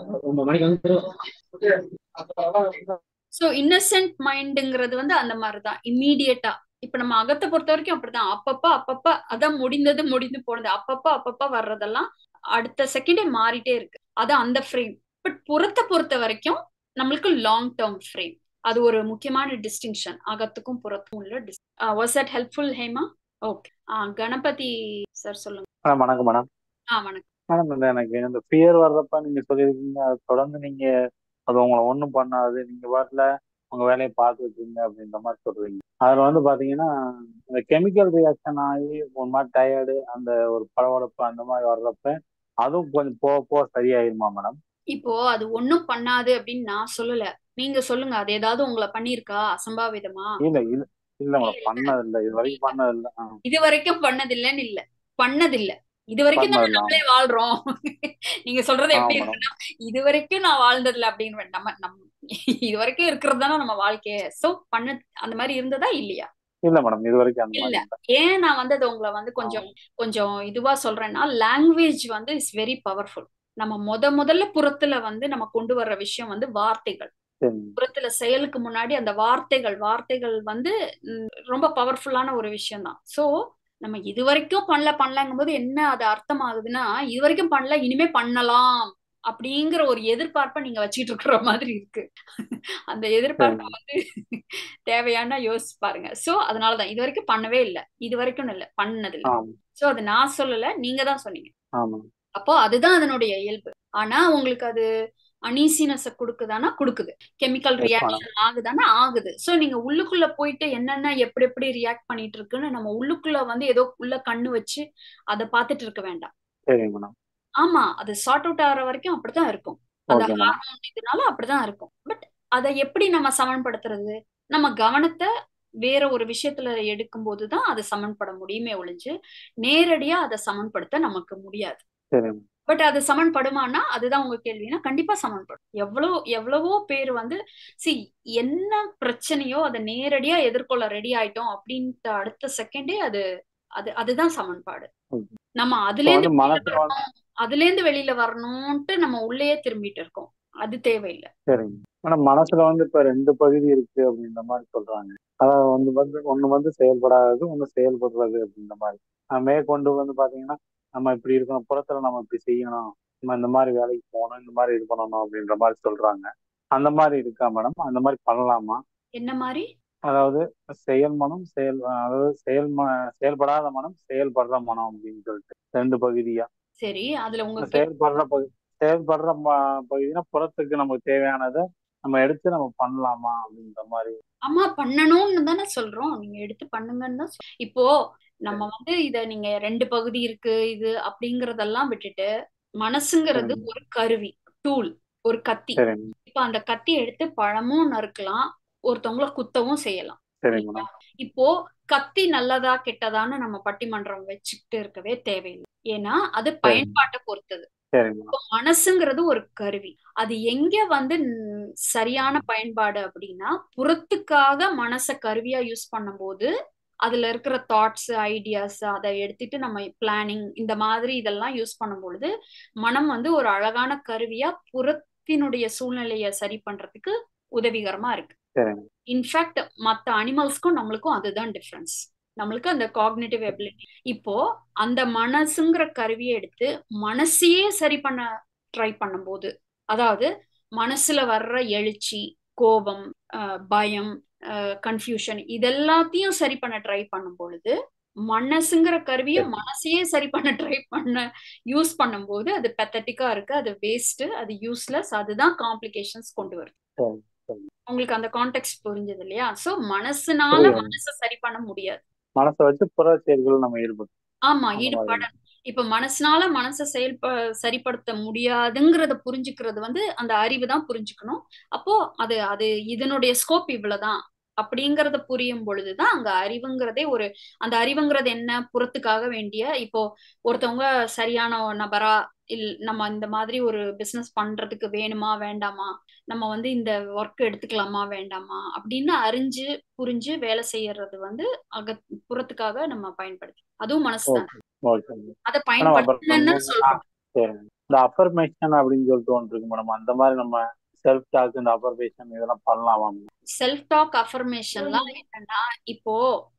ஸோ இன்னசென்ட் மைண்டுங்கிறது வந்து அந்த மாதிரிதான் இம்மீடியட்டா இப்ப நம்ம அகத்தை பொறுத்த வரைக்கும் அப்படிதான் அப்பப்ப அப்பப்ப அதான் முடிந்தது முடிந்து போனது அப்பப்ப அப்பப்ப வர்றதெல்லாம் அடுத்த செகண்டே மாறிட்டே இருக்கு அது அந்த ஃப்ரேம் பட் புறத்தை பொறுத்த வரைக்கும் நம்மளுக்கு லாங் டேர்ம் ஃப்ரேம் அது ஒரு முக்கியமான டிஸ்டிங்ஷன் அகத்துக்கும் புறத்துக்கும் உள்ள was that helpful Hema okay Ganapathi sir சொல்லுங்க வணக்கம் மேடம் ஆ வணக்கம் மேடம் இந்த எனக்கு இந்த ஃபியர் வர்றப்ப நீங்க சொல்லியிருக்கீங்க அது தொடர்ந்து நீங்க அது உங்களை ஒன்றும் பண்ணாது நீங்க பாட்டில் உங்க வேலையை பார்த்து வச்சுங்க அப்படின்ற மாதிரி சொல்றீங்க அதுல வந்து பாத்தீங்கன்னா இந்த கெமிக்கல் ரியாக்ஷன் ஆகி ஒரு மாதிரி டயர்டு அந்த ஒரு பளபளப்பு அந்த மாதிரி வர்றப்ப அதுவும் கொஞ்சம் போக போக சரியாயிருமா மேடம் இப்போ அது ஒண்ணும் பண்ணாது அப்படின்னு நான் சொல்லல நீங்க சொல்லுங்க அது ஏதாவது உங்களை பண்ணிருக்கா அசம்பாவிதமா இல்ல இல்ல இல்ல மேடம் பண்ணது இல்ல இது வரைக்கும் பண்ணது இல்ல இது வரைக்கும் பண்ணதில்லைன்னு இல்ல பண்ணதில்ல இது வரைக்கும் தான் நம்மளே வாழ்றோம் நீங்க சொல்றது எப்படி இருக்குன்னா இது வரைக்கும் நான் வாழ்ந்ததில்ல அப்படின்னு நம்ம நம் இது வரைக்கும் இருக்கிறது தானே நம்ம வாழ்க்கைய சோ பண்ண அந்த மாதிரி இருந்ததா இல்லையா இல்ல மேடம் இது வரைக்கும் அந்த இல்ல ஏன் நான் வந்து அது உங்களை வந்து கொஞ்சம் கொஞ்சம் இதுவா சொல்றேன்னா லாங்குவேஜ் வந்து இஸ் வெரி பவர்ஃபுல் நம்ம முத முதல்ல புறத்துல வந்து நம்ம கொண்டு வர்ற விஷயம் வந்து வார்த்தைகள் புறத்துல செயலுக்கு முன்னாடி அந்த வார்த்தைகள் வார்த்தைகள் வந்து ரொம்ப பவர்ஃபுல்லான ஒரு விஷயம் தான் சோ நம்ம இது வரைக்கும் பண்ணல பண்ணலங்கும் போது என்ன அது அர்த்தம் ஆகுதுன்னா இது வரைக்கும் பண்ணல இனிமே பண்ணலாம் அப்படிங்கிற ஒரு எதிர்பார்ப்பை நீங்க வச்சுட்டு இருக்கிற மாதிரி இருக்கு அந்த எதிர்பார்ப்பை வந்து தேவையான யோசிச்சு பாருங்க சோ அதனாலதான் இது வரைக்கும் பண்ணவே இல்லை இது வரைக்கும் இல்ல பண்ணது இல்லை சோ அது நான் சொல்லல நீங்க தான் சொன்னீங்க அப்போ அதுதான் அதனுடைய இயல்பு ஆனா உங்களுக்கு அது அனீசினஸ கொடுக்குதானா கொடுக்குது கெமிக்கல் எஸ் மேடம் ரியாக்ஷன் ஆகுதானா ஆகுது சோ நீங்க உள்ளுக்குள்ள போயிட்டு என்னென்ன எப்படி எப்படி ரியாக்ட் பண்ணிட்டு இருக்குன்னு நம்ம உள்ளுக்குள்ள வந்து ஏதோ உள்ள கண்ணு வச்சு அதை பார்த்துட்டு இருக்க வேண்டாம் சரிங்க மேடம் ஆமா அது சார்ட் அவுட் ஆகிற வரைக்கும் அப்படிதான் இருக்கும் அந்த ஓகே மேடம் ஹார்மோன் இதனால அப்படிதான் இருக்கும் பட் அதை எப்படி நம்ம சமன்படுத்துறது நம்ம கவனத்தை வேற ஒரு விஷயத்துல எடுக்கும்போது தான் அதை சமன்பட முடியுமே ஒழிஞ்சு நேரடியா அதை சமன்படுத்த நமக்கு முடியாது சரிங்க பட் அது சமன்படுமானா அதுதான் உங்க கேள்வினா கண்டிப்பா சமன்படும் எவ்வளவு எவ்வளவோ பேர் வந்து சி என்ன பிரச்சனையோ அதை நேரடியா எதிர்கொள்ள ரெடி ஆயிட்டோம் அப்படின்ட்டு அடுத்த செகண்டே அது அது அதுதான் சமன்பாடு ஓகே நம்ம இப்போ அதுல இருந்து வந்து வெளியில மனசுல வந்து வரணும் அதுல இருந்து வெளியில வரணும்ட்டு நம்ம உள்ளேயே திரும்பிட்டு இருக்கோம் அது தேவையில்லை சரிங்க மேடம் மனசுல வந்து இப்ப ரெண்டு பகுதி இருக்கு அப்படின்ற மாதிரி சொல்றாங்க அதாவது வந்து வந்து ஒண்ணு வந்து செயல்படாதது ஒண்ணு செயல்படுறது அப்படின்ற மாதிரி ஆஹ் மேற்கொண்டு வந்து பாத்தீங்கன்னா நம்ம இப்படி இருக்கணும் புறத்துல நம்ம இப்படி செய்யணும் நம்ம இந்த மாதிரி வேலைக்கு போகணும் இந்த மாதிரி இது பண்ணணும் அப்படின்ற மாதிரி சொல்றாங்க அந்த மாதிரி இருக்கா மேடம் அந்த மாதிரி பண்ணலாமா என்ன மாதிரி அதாவது செயல் மனம் செயல் அதாவது செயல் ம- செயல்படாத மனம் செயல்படுற மனம் அப்படின்னு சொல்லிட்டு ரெண்டு பகுதியா சரி அதுல உங்க கே- செயல்படுற பகுதி செயல்படுற ம- பகுதினா புறத்துக்கு நமக்கு தேவையானதை நம்ம எடுத்து நம்ம பண்ணலாமா அப்படின்ற மாதிரி ஆமா பண்ணணும்னு தானே சொல்றோம் நீங்க எடுத்து பண்ணுங்கன்னு தான் சொல்- இப்போ நம்ம வந்து இத நீங்க ரெண்டு பகுதி இருக்கு இது அப்படிங்கறதெல்லாம் விட்டுட்டு மனசுங்கிறது சரிங்க ஒரு கருவி டூல் ஒரு கத்தி சரிங்க இப்ப அந்த கத்தி எடுத்து பழமும் நறுக்கலாம் ஒருத்தவங்கள குத்தவும் செய்யலாம் சரிங்க இல்லையா மேடம் இப்போ கத்தி நல்லதா கெட்டதான்னு நம்ம பட்டிமன்றம் வச்சுக்கிட்டு இருக்கவே தேவையில்லை ஏன்னா அது சரிங்க பயன்பாட்டை பொறுத்தது சரிங்க இப்போ மேடம் மனசுங்கிறது ஒரு கருவி அது எங்க வந்து ம், சரியான பயன்பாடு அப்படின்னா புறத்துக்காக மனச கருவியா யூஸ் பண்ணும்போது அதுல இருக்கிற தாட்ஸ் ஐடியாஸ் அதை எடுத்துட்டு நம்ம பிளானிங் இந்த மாதிரி இதெல்லாம் யூஸ் பண்ணும்பொழுது மனம் வந்து ஒரு அழகான கருவியா புறத்தினுடைய சூழ்நிலையை சரி பண்றதுக்கு உதவிகரமா இருக்கு சரிங்க இன்ஃபேக்ட் மற்ற அனிமல்ஸ்க்கும் நம்மளுக்கும் அதுதான் டிஃப்ரென்ஸ் நம்மளுக்கு அந்த காக்னிட்டிவ் எபிலிட்டி இப்போ அந்த மனசுங்கிற கருவியை எடுத்து மனசையே சரி பண்ண ட்ரை பண்ணும்போது அதாவது மனசுல வர்ற எழுச்சி கோபம் அஹ், பயம் கன்ஃபியூஷன் இதெல்லாத்தையும் சரி பண்ண ட்ரை பண்ணும் பொழுது மனசுங்கிற கருவியை சரி மனசையே சரி பண்ண ட்ரை பண்ண யூஸ் பண்ணும்போது அது பெத்தட்டிக்கா இருக்கு அது வேஸ்ட் அது யூஸ்லெஸ் அதுதான் காம்ப்ளிகேஷன்ஸ் கொண்டு வருது சரி சரி உங்களுக்கு அந்த கான்டெக்ட் புரிஞ்சது இல்லையா சோ மனசுனால புரியுது மனசை சரி பண்ண முடியாது மனசை வச்சு புற செயல்கள் நம்ம ஈடுபடும் ஆமா அந்த மாதிரி ஈடுபடணும் இப்ப மனசுனால மனசை செயல்ப சரிப்படுத்த முடியாதுங்கிறத புரிஞ்சுக்கிறது வந்து அந்த அறிவு தான் புரிஞ்சுக்கணும் அப்போ அது அது இதனுடைய ஸ்கோப் இவ்வளவுதான் அப்படிங்கறத புரியும் பொழுதுதான் அங்க அறிவுங்கிறதே ஒரு அந்த அறிவுங்கிறது என்ன புறத்துக்காக வேண்டிய இப்போ ஒருத்தவங்க சரியான நபரா இல் நம்ம இந்த மாதிரி ஒரு பிசினஸ் பண்றதுக்கு வேணுமா வேண்டாமா நம்ம வந்து இந்த ஒர்க் எடுத்துக்கலாமா வேண்டாமா அப்படின்னு அறிஞ்சு புரிஞ்சு வேலை செய்யறது வந்து அக புறத்துக்காக நம்ம பயன்படுத்தி அதுவும் மனசு தானே ஓகே ஓகே அதை மேடம் அப்புறம் பயன்படுத்தணும்னு வந்து ஆ, சொல்றோம் சரிங்க இந்த அஃபர்மேஷன் அப்படின்னு சொல்லிட்டு ஒன்று இருக்கு மேடம் அந்த மாதிரி நம்ம செல்ஃப் டாக் இந்த அஃபர்மேஷன் இதெல்லாம் பண்ணலாமா செல்ஃப் டாக் அஃபர்மேஷன்லாம் என்னன்னா இப்போ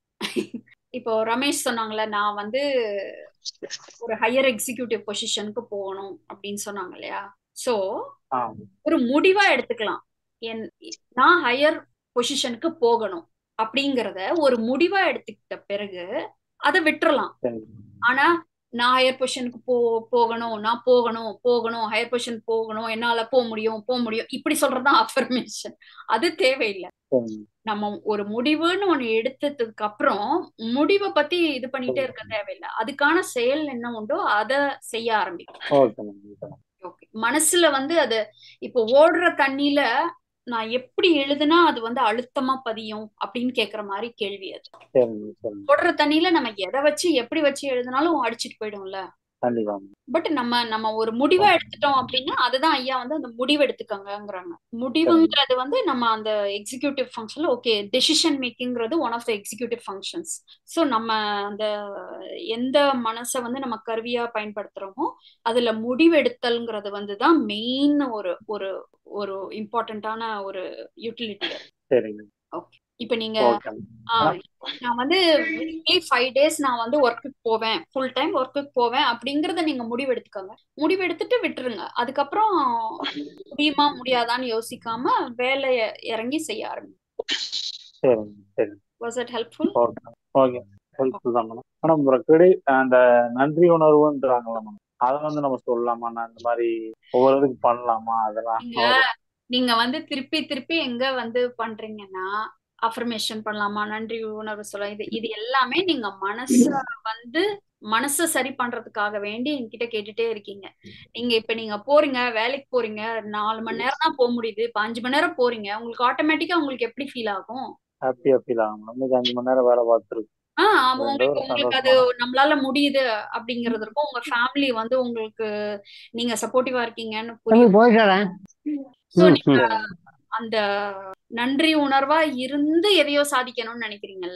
இப்போ ரமேஷ் சொன்னாங்கல்ல நான் வந்து ஒரு ஹையர் எக்ஸிகியூட்டிவ் பொசிஷனுக்கு போகணும் அப்படின்னு சொன்னாங்க இல்லையா சோ ஆ ஒரு முடிவா எடுத்துக்கலாம் என் நான் ஹையர் பொசிஷனுக்கு போகணும் அப்படிங்கறத ஒரு முடிவா எடுத்துக்கிட்ட பிறகு அதை விட்டுறலாம் சரிங்க ஆனா நான் ஹையர் பொசிஷனுக்கு போ போகணும் நான் போகணும் போகணும் ஹையர் பொசிஷன் போகணும் என்னால போக முடியும் போக முடியும் இப்படி சொல்றதுதான் அஃபர்மேஷன் அது தேவையில்லை சரிங்க நம்ம ஒரு முடிவுன்னு ஒண்ணு எடுத்ததுக்கு அப்புறம் முடிவை பத்தி இது பண்ணிட்டே இருக்க தேவையில்லை அதுக்கான செயல் என்ன உண்டோ அதை செய்ய ஆரம்பிக்கும் okay ma'am okay ma'am okay மனசுல வந்து அது இப்போ ஓடுற தண்ணியில நான் எப்படி எழுதுனா அது வந்து அழுத்தமா பதியும் அப்படின்னு கேக்குற மாதிரி கேள்வி அது சரிங்க சரிங்க ஓடுற தண்ணியில நம்ம எதை வச்சு எப்படி வச்சு எழுதினாலும் அடிச்சிட்டு போயிடும்ல கண்டிப்பா மேம் பட் நம்ம நம்ம ஒரு முடிவா எடுத்துட்டோம் அப்படின்னா அதுதான் ஐயா வந்து அந்த முடிவு எடுத்துக்கங்கங்கிறாங்க முடிவுங்கிறது வந்து நம்ம அந்த எக்ஸிகியூட்டிவ் ஃபங்க்ஷன்ல ஓகே டெசிஷன் மேக்கிங்கிறது one of the executive functions so நம்ம அந்த எந்த மனசை வந்து நம்ம கருவியா பயன்படுத்துறோமோ அதுல முடிவெடுத்தல்ங்கிறது வந்து தான் மெயின் ஒரு ஒரு ஒரு இம்பார்ட்டண்ட்டான ஒரு யூட்டிலிட்டி சரிங்க ஓகே இப்போ நீங்க ஓகே ஆ, நான் வந்து வீக்லி ஃபைவ் டேஸ் நான் வந்து ஒர்க்குக்கு போவேன் ஃபுல் டைம் ஒர்க்குக்கு போவேன் அப்படிங்கறத நீங்க முடிவு எடுத்துக்கோங்க முடிவு எடுத்துட்டு விட்டுருங்க அதுக்கப்புறம் முடியுமா முடியாதான்னு யோசிக்காம வேலைய இறங்கி செய்ய ஆரம்பிங்க சரிங்க சரி was it helpful okay okay helpful தான் மேடம் மேடம் அப்புறம் கிடை அந்த நன்றி உணர்வுன்றாங்களா மேடம் அதை வந்து நம்ம சொல்லலாமா நான் இந்த மாதிரி ஒவ்வொரு இதுக்கு பண்ணலாமா அதெல்லாம் நீங்க நீங்க வந்து திருப்பி திருப்பி எங்க வந்து பண்றீங்கன்னா அஃபர்மேஷன் பண்ணலாமா நன்றி உணர்வு சொல்ல இது இது எல்லாமே நீங்க மனச வந்து மனச சரி பண்றதுக்காக வேண்டி என்கிட்ட கேட்டுட்டே இருக்கீங்க நீங்க இப்ப நீங்க போறீங்க வேலைக்கு போறீங்க நாலு மணி நேரம் தான் போக முடியுது இப்ப அஞ்சு மணி நேரம் போறீங்க உங்களுக்கு ஆட்டோமேட்டிக்கா உங்களுக்கு எப்படி ஃபீல் ஆகும் ஹாப்பியா ஃபீல் ஆகும் இன்னைக்கு அஞ்சு மணி நேரம் வேலை பார்த்துருக்கு ஆஹ் ஆமா ரெண்டு உங்களுக்கு ஒரு உங்களுக்கு அது சந்தோஷமா நம்மளால முடியுது அப்படிங்கறது இருக்கும் உங்க ஃபேமிலி வந்து உங்களுக்கு நீங்க சப்போர்ட்டிவா இருக்கீங்கன்னு தம்பி புரியும் போயிட்டாரேன் சோ ம் நீங்க ம் சரிங்க அந்த நன்றி உணர்வா இருந்து எதையோ சாதிக்கணும்னு நினைக்கிறீங்கல்ல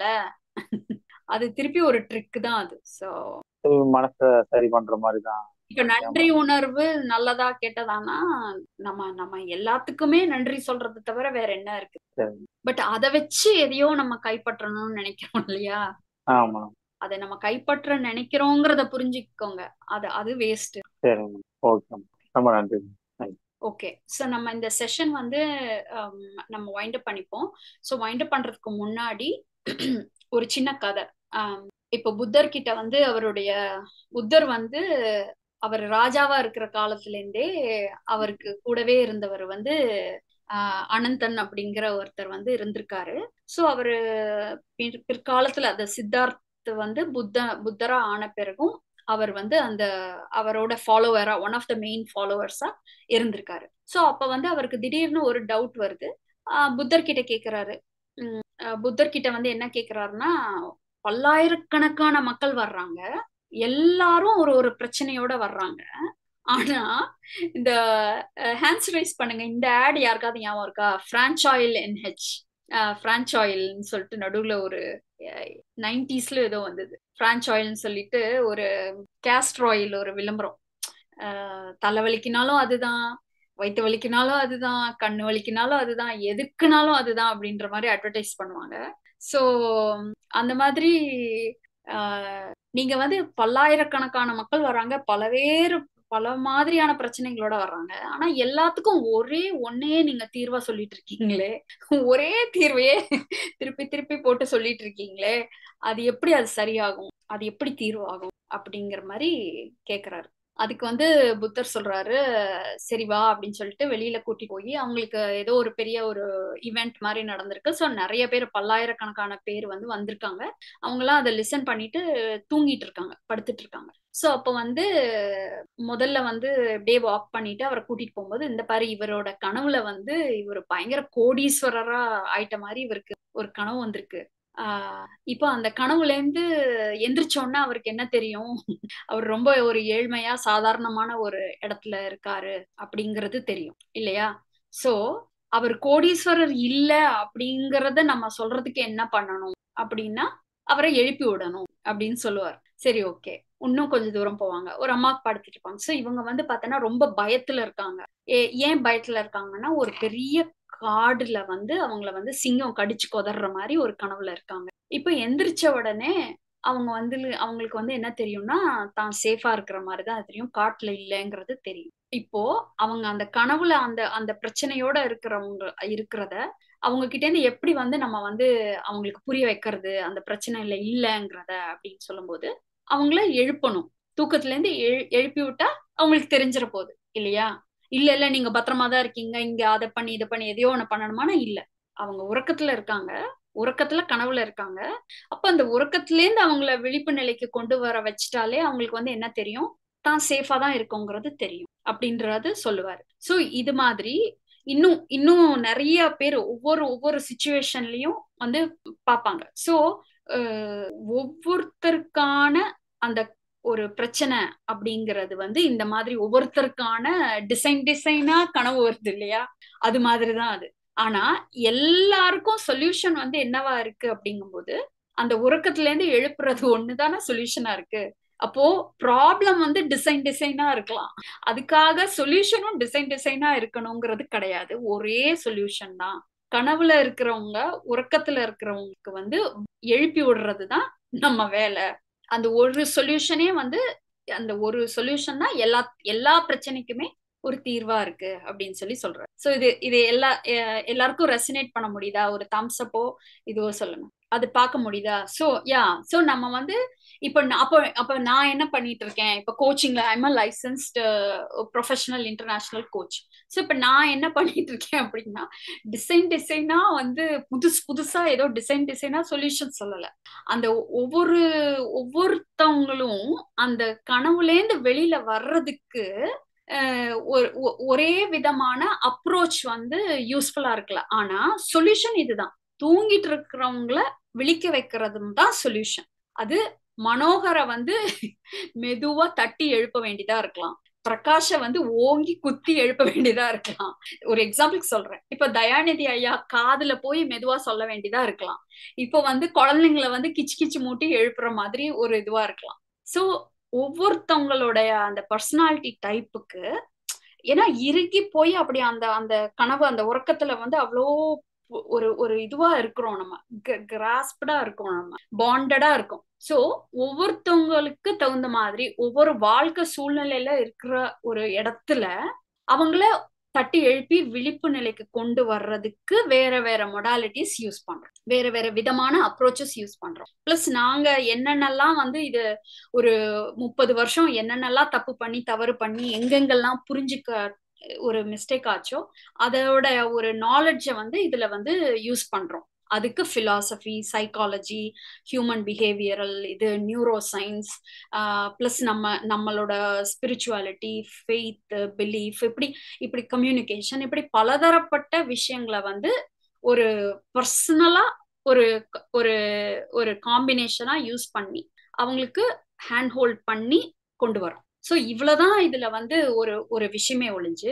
அது திருப்பி ஒரு ட்ரிக் தான் அது சோ சரி மனசை சரி பண்ற மாதிரி தான் இப்ப நன்றி உணர்வு நல்லதா கெட்டதானா நம்ம நம்ம எல்லாத்துக்குமே நன்றி சொல்றது தவிர வேற என்ன இருக்கு சரி பட் அதை வச்சு எதையோ நம்ம கைப்பற்றணும்னு நினைக்கிறோம் இல்லையா ஆமா அதை நம்ம கைப்பற்ற நினைக்கிறோங்கிறத புரிஞ்சுக்கோங்க அது அது வேஸ்ட் சரிங்க ஓகே ரொம்ப நன்றி தேங்க்யூ ஓகே ஸோ நம்ம இந்த செஷன் வந்து ஹம், நம்ம வைண்ட் அப் பண்ணிப்போம் ஸோ வைண்ட் அப் பண்றதுக்கு முன்னாடி ஒரு சின்ன கதை ஆம், இப்போ புத்தர் கிட்ட வந்து அவருடைய புத்தர் வந்து அவர் ராஜாவா இருக்கிற காலத்துல இருந்தே அவருக்கு கூடவே இருந்தவர் வந்து ஆஹ், அனந்தன் அப்படிங்கிற ஒருத்தர் வந்து இருந்திருக்காரு ஸோ அவரு பிற்- பிற்காலத்துல அந்த சித்தார்த் வந்து புத்த புத்தரா ஆன பிறகும் அவர் வந்து அந்த அவரோட ஃபாலோவரா ஒன் ஆஃப் த மெயின் ஃபாலோவர்ஸா இருந்திருக்காரு ஸோ அப்ப வந்து அவருக்கு திடீர்னு ஒரு டவுட் வருது ஆஹ் புத்தர் கிட்ட கேக்குறாரு உம் ஆஹ் புத்தர் கிட்ட வந்து என்ன கேக்குறாருன்னா பல்லாயிரக்கணக்கான மக்கள் வர்றாங்க எல்லாரும் ஒரு ஒரு பிரச்சனையோட வர்றாங்க ஆனா இந்த ஹேண்ட்ஸ் ரைஸ் பண்ணுங்க இந்த ஆட் யாருக்காவது ஞாபகம் இருக்கா பிரான்ச் ஆயில் என்ஹெச் பிரான்ச் ஆயில்னு சொல்லிட்டு நடுவுல ஒரு நைன்டிஸ்ல ஏதோ வந்தது பிரான்ச் ஆயில்னு சொல்லிட்டு ஒரு கேஸ்டர் ஆயில் ஒரு விளம்பரம் ஆஹ் தலைவலிக்குனாலும் அதுதான் வயிற்று வலிக்குனாலும் அதுதான் கண்ணு வலிக்குனாலும் அதுதான் எதுக்குனாலும் அதுதான் அப்படின்ற மாதிரி அட்வர்டைஸ் பண்ணுவாங்க ஸோ அந்த மாதிரி ஆஹ் நீங்க வந்து பல்லாயிரக்கணக்கான மக்கள் வராங்க பலவேறு பல மாதிரியான பிரச்சனைகளோட வர்றாங்க ஆனா எல்லாத்துக்கும் ஒரே ஒன்னையே நீங்க தீர்வா சொல்லிட்டு இருக்கீங்களே ஒரே தீர்வையே திருப்பி திருப்பி போட்டு சொல்லிட்டு இருக்கீங்களே அது எப்படி அது சரியாகும் அது எப்படி தீர்வாகும் அப்படிங்கிற மாதிரி கேக்குறாரு அதுக்கு வந்து புத்தர் சொல்றாரு சரி வா அப்படின்னு சொல்லிட்டு வெளியில கூட்டி போய் அவங்களுக்கு ஏதோ ஒரு பெரிய ஒரு ஈவெண்ட் மாதிரி நடந்திருக்கு ஸோ நிறைய பேர் பல்லாயிரக்கணக்கான பேர் வந்து வந்திருக்காங்க அவங்களாம் அதை லிசன் பண்ணிட்டு தூங்கிட்டு இருக்காங்க படுத்துட்டு இருக்காங்க ஸோ அப்போ வந்து முதல்ல வந்து அப்படியே வாக் பண்ணிட்டு அவரை கூட்டிட்டு போகும்போது இந்த பாரு இவரோட கனவுல வந்து இவர் பயங்கர கோடீஸ்வரரா ஆயிட்ட மாதிரி இவருக்கு ஒரு கனவு வந்திருக்கு ஆஹ் இப்போ அந்த கனவுல இருந்து எந்திரிச்சோன்னா அவருக்கு என்ன தெரியும் அவர் ரொம்ப ஒரு ஏழ்மையா சாதாரணமான ஒரு இடத்துல இருக்காரு அப்படிங்கிறது தெரியும் இல்லையா சோ அவர் கோடீஸ்வரர் இல்ல அப்படிங்கறத நம்ம சொல்றதுக்கு என்ன பண்ணணும் அப்படின்னா அவரை எழுப்பி விடணும் அப்படின்னு சொல்லுவார் சரி ஓகே இன்னும் கொஞ்சம் தூரம் போவாங்க ஒரு அம்மாக்கு படுத்துட்டு இருப்பாங்க ஸோ இவங்க வந்து பார்த்தோன்னா ரொம்ப பயத்துல இருக்காங்க ஏ- ஏன் பயத்துல இருக்காங்கன்னா ஒரு பெரிய காடுல வந்து அவங்கள வந்து சிங்கம் கடிச்சு கொதற மாதிரி ஒரு கனவுல இருக்காங்க இப்போ எந்திரிச்ச உடனே அவங்க வந்து அவங்களுக்கு வந்து என்ன தெரியும்னா தான் சேஃபா இருக்கிற மாதிரி தான் தெரியும் காட்டுல இல்லைங்கிறது தெரியும் இப்போ அவங்க அந்த கனவுல அந்த அந்த பிரச்சனையோட இருக்கிறவங்க இருக்கிறத அவங்க கிட்ட இருந்து எப்படி வந்து நம்ம வந்து அவங்களுக்கு புரிய வைக்கிறது அந்த பிரச்சனையில இல்லைங்கிறத அப்படின்னு சொல்லும்போது அவங்கள எழுப்பணும் தூக்கத்துல இருந்து எழு எழுப்பி விட்டா அவங்களுக்கு தெரிஞ்சிட போகுது இல்லையா இல்ல இல்ல நீங்க பத்திரமா தான் இருக்கீங்க இங்க அதை பண்ணி இதை பண்ணி எதையோ ஒண்ணு பண்ணணுமானா இல்ல அவங்க உறக்கத்துல இருக்காங்க உறக்கத்துல கனவுல இருக்காங்க அப்ப அந்த உறக்கத்துல இருந்து அவங்கள விழிப்பு நிலைக்கு கொண்டு வர வச்சுட்டாலே அவங்களுக்கு வந்து என்ன தெரியும் தான் சேஃபா தான் இருக்கோங்கிறது தெரியும் அப்படின்றது சொல்லுவாரு சோ இது மாதிரி இன்னும் இன்னும் நிறைய பேர் ஒவ்வொரு ஒவ்வொரு சுச்சுவேஷன்லயும் வந்து பார்ப்பாங்க சோ ஒவ்வொருத்தருக்கான அந்த ஒரு பிரச்சனை அப்படிங்கிறது வந்து இந்த மாதிரி ஒவ்வொருத்தருக்கான டிசைன் டிசைனா கனவு வருது இல்லையா அது மாதிரிதான் அது ஆனா எல்லாருக்கும் சொல்யூஷன் வந்து என்னவா இருக்கு அப்படிங்கும்போது அந்த உறக்கத்துல இருந்து எழுப்புறது ஒண்ணுதானே சொல்யூஷனா இருக்கு அப்போ ப்ராப்ளம் வந்து டிசைன் டிசைனா இருக்கலாம் அதுக்காக சொல்யூஷனும் டிசைன் டிசைனா இருக்கணுங்கிறது கிடையாது ஒரே சொல்யூஷன் தான் கனவுல இருக்கிறவங்க உறக்கத்துல இருக்கிறவங்களுக்கு வந்து எழுப்பி விடுறது தான் நம்ம வேலை அந்த ஒரு சொல்யூஷனே வந்து அந்த ஒரு சொல்யூஷன் தான் எல்லா எல்லா பிரச்சனைக்குமே ஒரு தீர்வா இருக்கு அப்படின்னு சொல்லி சொல்றேன் சோ இது இது எல்லா எல்லாருக்கும் ரெசினேட் பண்ண முடியுதா ஒரு தம்ஸ் அப்போ இதுவோ சொல்லுங்க அது பார்க்க முடியுதா ஸோ யா ஸோ நம்ம வந்து இப்போ அப்போ அப்போ நான் என்ன பண்ணிட்டு இருக்கேன் இப்போ கோச்சிங்ல I'm a licensed professional international coach so இப்போ நான் என்ன பண்ணிட்டு இருக்கேன் அப்படின்னா டிசைன் டிசைனா வந்து புதுசு புதுசா ஏதோ டிசைன் டிசைனா சொல்யூஷன் சொல்லலை அந்த ஒவ்வொரு ஒவ்வொருத்தவங்களும் அந்த கனவுலேருந்து வெளியில வர்றதுக்கு ஒரே விதமான அப்ரோச் வந்து யூஸ்ஃபுல்லா இருக்கல ஆனா சொல்யூஷன் இதுதான் தூங்கிட்டு இருக்கிறவங்கள விழிக்க வைக்கிறதும் தான் சொல்யூஷன் அது மனோகரை வந்து மெதுவா தட்டி எழுப்ப வேண்டியதா இருக்கலாம் பிரகாஷ வந்து ஓங்கி குத்தி எழுப்ப வேண்டியதா இருக்கலாம் ஒரு எக்ஸாம்பிளுக்கு சொல்றேன் இப்ப தயாநிதி ஐயா காதுல போய் மெதுவா சொல்ல வேண்டியதா இருக்கலாம் இப்ப வந்து குழந்தைங்களை வந்து கிச்சு கிச்சு மூட்டி எழுப்புற மாதிரி ஒரு இதுவா இருக்கலாம் சோ ஒவ்வொருத்தவங்களுடைய அந்த பர்சனாலிட்டி டைப்புக்கு ஏன்னா இறுகி போய் அப்படி அந்த அந்த கனவு அந்த உறக்கத்துல வந்து அவ்வளோ ஒரு ஒரு இதுவா இருக்கிறோம் நம்ம கிராஸ்படா இருக்கோம் நம்ம பாண்டடா இருக்கும் சோ ஒவ்வொருத்தவங்களுக்கு தகுந்த மாதிரி ஒவ்வொரு வாழ்க்கை சூழ்நிலையில இருக்கிற ஒரு இடத்துல அவங்கள தட்டி எழுப்பி விழிப்பு நிலைக்கு கொண்டு வர்றதுக்கு வேற வேற மொடாலிட்டிஸ் யூஸ் பண்றோம் வேற வேற விதமான அப்ரோச்சஸ் யூஸ் பண்றோம் பிளஸ் நாங்க என்னென்னலாம் வந்து இது ஒரு முப்பது வருஷம் என்னென்னலாம் தப்பு பண்ணி தவறு பண்ணி எங்கெங்கெல்லாம் புரிஞ்சுக்க ஒரு மிஸ்டேக் ஆச்சோ அதோட ஒரு நாலெட்ஜை வந்து இதுல வந்து யூஸ் பண்றோம் அதுக்கு ஃபிலாசபி சைக்காலஜி ஹியூமன் பிஹேவியரல் இது நியூரோ சயின்ஸ் ப்ளஸ் நம்ம நம்மளோட ஸ்பிரிச்சுவாலிட்டி ஃபெய்த் பிலீஃப் இப்படி இப்படி கம்யூனிகேஷன் இப்படி பலதரப்பட்ட விஷயங்களை வந்து ஒரு பர்சனலா ஒரு ஒரு ஒரு காம்பினேஷனா யூஸ் பண்ணி அவங்களுக்கு ஹேண்ட் ஹோல்ட் பண்ணி கொண்டு வரோம் ஸோ இவ்வளவுதான் இதுல வந்து ஒரு ஒரு விஷயமே ஒழிஞ்சு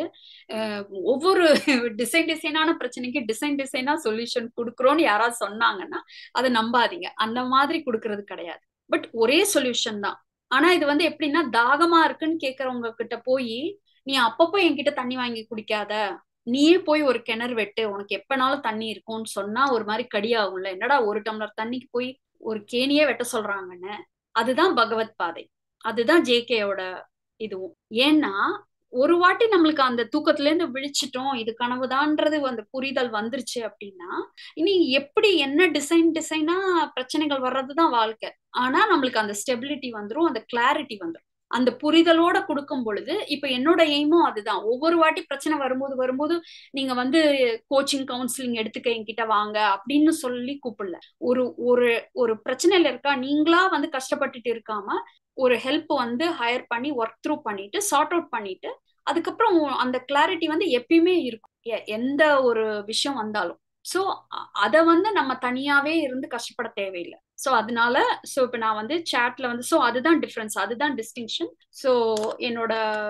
ஒவ்வொரு டிசைன் டிசைனான பிரச்சனைக்கு டிசைன் டிசைனா சொல்யூஷன் கொடுக்குறோன்னு யாராவது சொன்னாங்கன்னா அதை நம்பாதீங்க அந்த மாதிரி கொடுக்கறது கிடையாது பட் ஒரே சொல்யூஷன் தான் ஆனா இது வந்து எப்படின்னா தாகமா இருக்குன்னு கேக்குறவங்க கிட்ட போய் நீ அப்பப்போ என்கிட்ட தண்ணி வாங்கி குடிக்காத நீயே போய் ஒரு கிணறு வெட்டு உனக்கு எப்பனாலும் தண்ணி இருக்கும்னு சொன்னா ஒரு மாதிரி கடியாகும்ல என்னடா ஒரு டம்ளர் தண்ணிக்கு போய் ஒரு கேணியே வெட்ட சொல்றாங்கன்னு அதுதான் பகவத் பாதை அதுதான் ஜேகேயோட இதுவும் ஏன்னா ஒரு வாட்டி நம்மளுக்கு அந்த தூக்கத்துல இருந்து விழிச்சிட்டோம் இது கனவுதான்றது அந்த புரிதல் வந்துருச்சு அப்படின்னா இனி எப்படி என்ன டிசைன் டிசைனா பிரச்சனைகள் வர்றதுதான் வாழ்க்கை ஆனா நம்மளுக்கு அந்த ஸ்டெபிலிட்டி வந்துடும் அந்த கிளாரிட்டி வந்துடும் அந்த புரிதலோட கொடுக்கும் பொழுது இப்ப என்னோட எய்மும் அதுதான் ஒவ்வொரு வாட்டி பிரச்சனை வரும்போது வரும்போது நீங்க வந்து கோச்சிங் கவுன்சிலிங் எடுத்துக்க என்கிட்ட வாங்க அப்படின்னு சொல்லி கூப்பிடல ஒரு ஒரு ஒரு பிரச்சனையில இருக்கா நீங்களா வந்து கஷ்டப்பட்டுட்டு இருக்காம ஒரு ஹெல்ப் வந்து ஹையர் பண்ணி ஒர்க் த்ரூ பண்ணிட்டு சார்ட் அவுட் பண்ணிட்டு அதுக்கப்புறம் அந்த கிளாரிட்டி வந்து எப்பயுமே இருக்கும் எந்த ஒரு விஷயம் வந்தாலும் ஸோ அதை வந்து நம்ம தனியாவே இருந்து கஷ்டப்பட தேவையில்லை ஸோ அதனால ஸோ இப்போ நான் வந்து சேட்ல வந்து ஸோ அதுதான் டிஃப்ரென்ஸ் அதுதான் டிஸ்டிங்ஷன் ஸோ என்னோட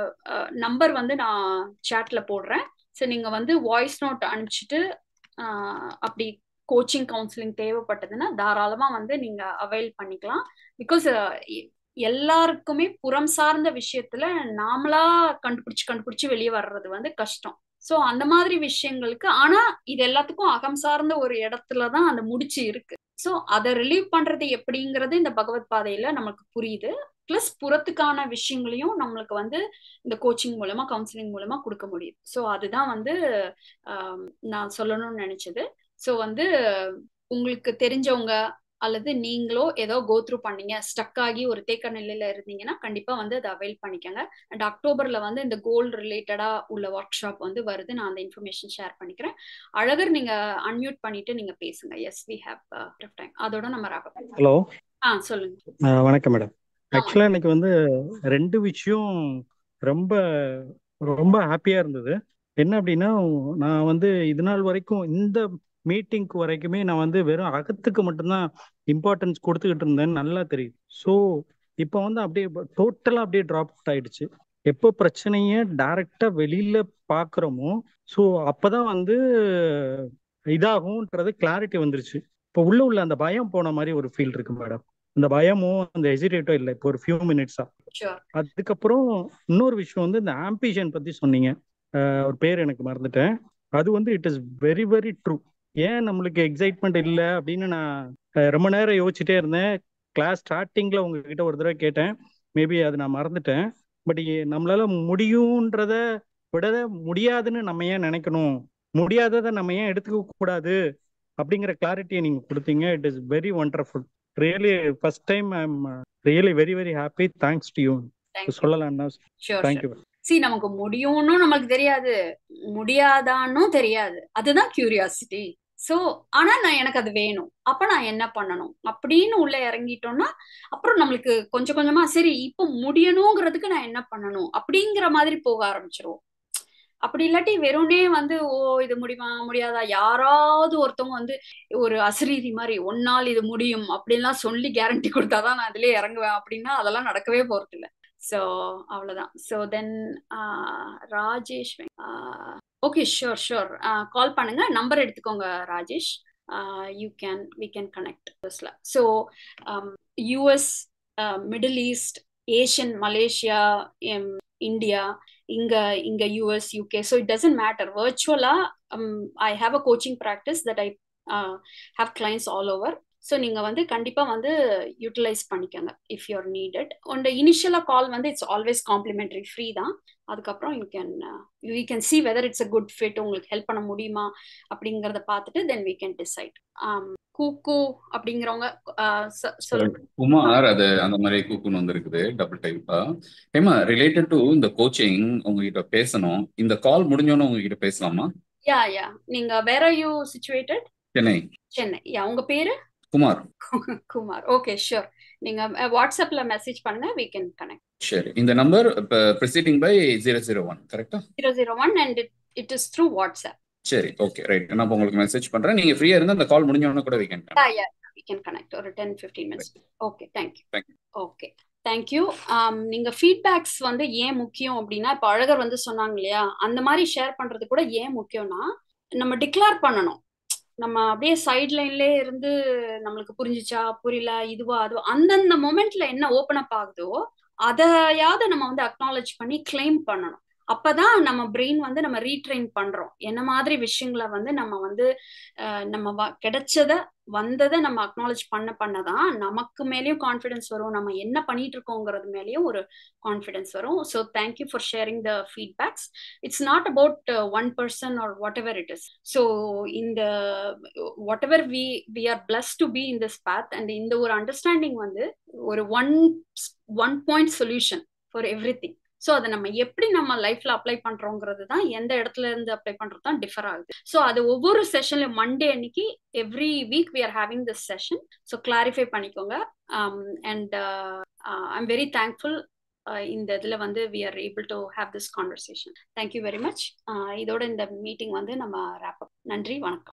நம்பர் வந்து நான் சேட்ல போடுறேன் ஸோ நீங்க வந்து வாய்ஸ் நோட் அனுப்பிச்சிட்டு அப்படி கோச்சிங் கவுன்சிலிங் தேவைப்பட்டதுன்னா தாராளமா வந்து நீங்க அவைல் பண்ணிக்கலாம் பிகாஸ் எல்லாருக்குமே புறம் சார்ந்த விஷயத்துல நாமளா கண்டுபிடிச்சு கண்டுபிடிச்சு வெளியே வர்றது வந்து கஷ்டம் சோ அந்த மாதிரி விஷயங்களுக்கு ஆனா இது எல்லாத்துக்கும் அகம் சார்ந்த ஒரு இடத்துலதான் அந்த முடிச்சு இருக்கு சோ அதை ரிலீவ் பண்றது எப்படிங்கிறது இந்த பகவத் பாதையில நமக்கு புரியுது பிளஸ் புறத்துக்கான விஷயங்களையும் நம்மளுக்கு வந்து இந்த கோச்சிங் மூலமா கவுன்சிலிங் மூலமா கொடுக்க முடியுது ஸோ அதுதான் வந்து நான் சொல்லணும்னு நினைச்சது ஸோ வந்து உங்களுக்கு தெரிஞ்சவங்க அல்லது நீங்களோ ஏதோ கோ த்ரூ பண்ணீங்க ஸ்டக் ஆகி ஒரு தேக்க நிலையில இருந்தீங்கன்னா கண்டிப்பா வந்து அதை அவைல் பண்ணிக்கோங்க அண்ட் அக்டோபர்ல வந்து இந்த கோல்டு ரிலேட்டடா உள்ள ஒர்க் ஷாப் வந்து வருது நான் அந்த இன்ஃபர்மேஷன் ஷேர் பண்ணிக்கிறேன் அழகர் நீங்க அன்மியூட் பண்ணிட்டு நீங்க பேசுங்க எஸ் வி ஹேவ் டைம் அதோட நம்ம ராக ஹலோ ஆ சொல்லுங்க வணக்கம் மேடம் ஆக்சுவலா எனக்கு வந்து ரெண்டு விஷயம் ரொம்ப ரொம்ப ஹாப்பியா இருந்தது என்ன அப்படின்னா நான் வந்து இது நாள் வரைக்கும் இந்த மீட்டிங்க்கு வரைக்குமே நான் வந்து வெறும் அகத்துக்கு மட்டும்தான் இம்பார்ட்டன்ஸ் கொடுத்துக்கிட்டு இருந்தேன்னு நல்லா தெரியுது ஸோ இப்போ வந்து அப்படியே டோட்டலாக அப்படியே ட்ராப் அவுட் ஆயிடுச்சு எப்போ பிரச்சனையை டைரக்டா வெளியில பாக்குறோமோ ஸோ அப்பதான் வந்து இதாகும்ன்றது கிளாரிட்டி வந்துருச்சு இப்போ உள்ள உள்ள அந்த பயம் போன மாதிரி ஒரு ஃபீல் இருக்கு மேடம் அந்த பயமும் அந்த ஹெசிடேட்டோ இல்லை இப்போ ஒரு ஃபியூ மினிட்ஸா அதுக்கப்புறம் இன்னொரு விஷயம் வந்து இந்த ஆம்பிஷன் பத்தி சொன்னீங்க ஒரு பேர் எனக்கு மறந்துட்டேன் அது வந்து it is very very true ஏன் நம்மளுக்கு எக்ஸைட்மெண்ட் இல்லை அப்படின்னு நான் ரொம்ப நேரம் யோசிச்சுட்டே இருந்தேன் கிளாஸ் ஸ்டார்டிங்ல உங்ககிட்ட ஒரு தடவை கேட்டேன் மேபி அது நான் மறந்துட்டேன் பட் நம்மளால முடியுன்றத விட முடியாதுன்னு நம்ம ஏன் நினைக்கணும் முடியாததை நம்ம ஏன் எடுத்துக்க கூடாது அப்படிங்கிற கிளாரிட்டியை நீங்க கொடுத்தீங்க it is very wonderful really first time I am really very very happy thanks to you சொல்லலாம்னா தேங்க்யூ சி நமக்கு முடியும்னு நமக்கு தெரியாது முடியாதான்னு தெரியாது அதுதான் கியூரியாசிட்டி சோ ஆனா நான் எனக்கு அது வேணும் அப்ப நான் என்ன பண்ணணும் அப்படின்னு உள்ள இறங்கிட்டோம்னா அப்புறம் நம்மளுக்கு கொஞ்சம் கொஞ்சமா சரி இப்போ முடியணுங்கிறதுக்கு நான் என்ன பண்ணணும் அப்படிங்கிற மாதிரி போக ஆரம்பிச்சிருவோம் அப்படி இல்லாட்டி வெறும்னே வந்து ஓ இது முடியுமா முடியாதா யாராவது ஒருத்தவங்க வந்து ஒரு அசிரீதி மாதிரி ஒன்னால் இது முடியும் அப்படின்லாம் சொல்லி கேரண்டி கொடுத்தாதான் நான் அதுலயே இறங்குவேன் அப்படின்னா அதெல்லாம் நடக்கவே போறது இல்லை ஸோ அவ்வளோதான் so then Rajesh okay sure sure call பண்ணுங்க நம்பர் எடுத்துக்கோங்க Rajesh you can we can connect so US Middle East Asian Malaysia India இங்க இங்க US UK so it doesn't matter வர்ச்சுவலா I have a coaching practice that I have clients all over so நீங்கள் வந்து கண்டிப்பாக வந்து utilise பண்ணிக்கோங்க if you are needed and இனிஷியலாக கால் வந்து இட்ஸ் ஆல்வேஸ் காம்ப்ளிமெண்ட்ரி ஃப்ரீ தான் அதுக்கப்புறம் you can you can see whether it's a good fit உங்களுக்கு ஹெல்ப் பண்ண முடியுமா அப்படிங்கிறத பார்த்துட்டு தென் வீ கேன் டிசைட் கூக்கு அப்படிங்கிறவங்க சொல்லுங்க குமார் அது அந்த மாதிரி கூக்குன்னு வந்திருக்குது டபுள் டைப்பா ஏமா ரிலேட்டட் டு இந்த கோச்சிங் உங்ககிட்ட பேசணும் இந்த கால் முடிஞ்சோன்னு உங்ககிட்ட பேசலாமா யா யா நீங்க வேற you situated Chennai Chennai yeah உங்க பேரு குமார் குமார் ஓகே ஷூர் நீங்க வாட்ஸ்அப்ல மெசேஜ் பண்ணுங்க வி கேன் கனெக்ட் சரி இந்த number preceding by zero zero one கரெக்டா zero zero one and it is through WhatsApp சரி ஓகே ரைட் நான் உங்களுக்கு மெசேஜ் பண்றேன் நீங்க ஃப்ரீயா இருந்தா அந்த கால் முடிஞ்ச உடனே கூட weekend yeah yeah we can connect ஒரு ten fifteen minutes okay thank you thank you okay thank you நீங்க ஃபீட்பேக்ஸ் வந்து ஏன் முக்கியம் அப்படின்னா இப்போ அழகர் வந்து சொன்னாங்க இல்லையா அந்த மாதிரி ஷேர் பண்றது கூட ஏன் முக்கியம்னா நம்ம டிக்ளேர் பண்ணணும் நம்ம அப்படியே சைட் லைன்லேயே இருந்து நம்மளுக்கு புரிஞ்சிச்சா புரியல இதுவா அதுவா அந்தந்த மொமெண்ட்ல என்ன ஓப்பன் அப் ஆகுதோ அதையாவது நம்ம வந்து அக்னாலேஜ் பண்ணி கிளைம் பண்ணணும் அப்பதான் நம்ம பிரெயின் வந்து நம்ம ரீட்ரெயின் பண்றோம் என்ன மாதிரி விஷயங்களை வந்து நம்ம வந்து நம்ம கிடைச்சத வந்ததை நம்ம அக்னாலேஜ் பண்ண பண்ணதான் நமக்கு மேலேயும் கான்ஃபிடன்ஸ் வரும் நம்ம என்ன பண்ணிட்டு இருக்கோங்கிறது மேலேயும் ஒரு கான்ஃபிடன்ஸ் வரும் so thank you for sharing the feedbacks it's not about one person or whatever it is so இந்த whatever we we are blessed to be in this path and இந்த ஒரு அண்டர்ஸ்டாண்டிங் வந்து ஒரு one one point solution for everything so அதை நம்ம எப்படி நம்ம லைஃப்ல அப்ளை பண்றோங்கிறது தான் எந்த இடத்துல இருந்து அப்ளை பண்றது தான் டிஃபர் ஆகுது ஸோ அது ஒவ்வொரு செஷன்ல மண்டே அன்னைக்கு every week we are having this session so clarify பண்ணிக்கோங்க and I am very thankful இந்த இதில் வந்து we are able to have this conversation thank you very much இதோட இந்த மீட்டிங் வந்து நம்ம ரேப் அப் நன்றி வணக்கம்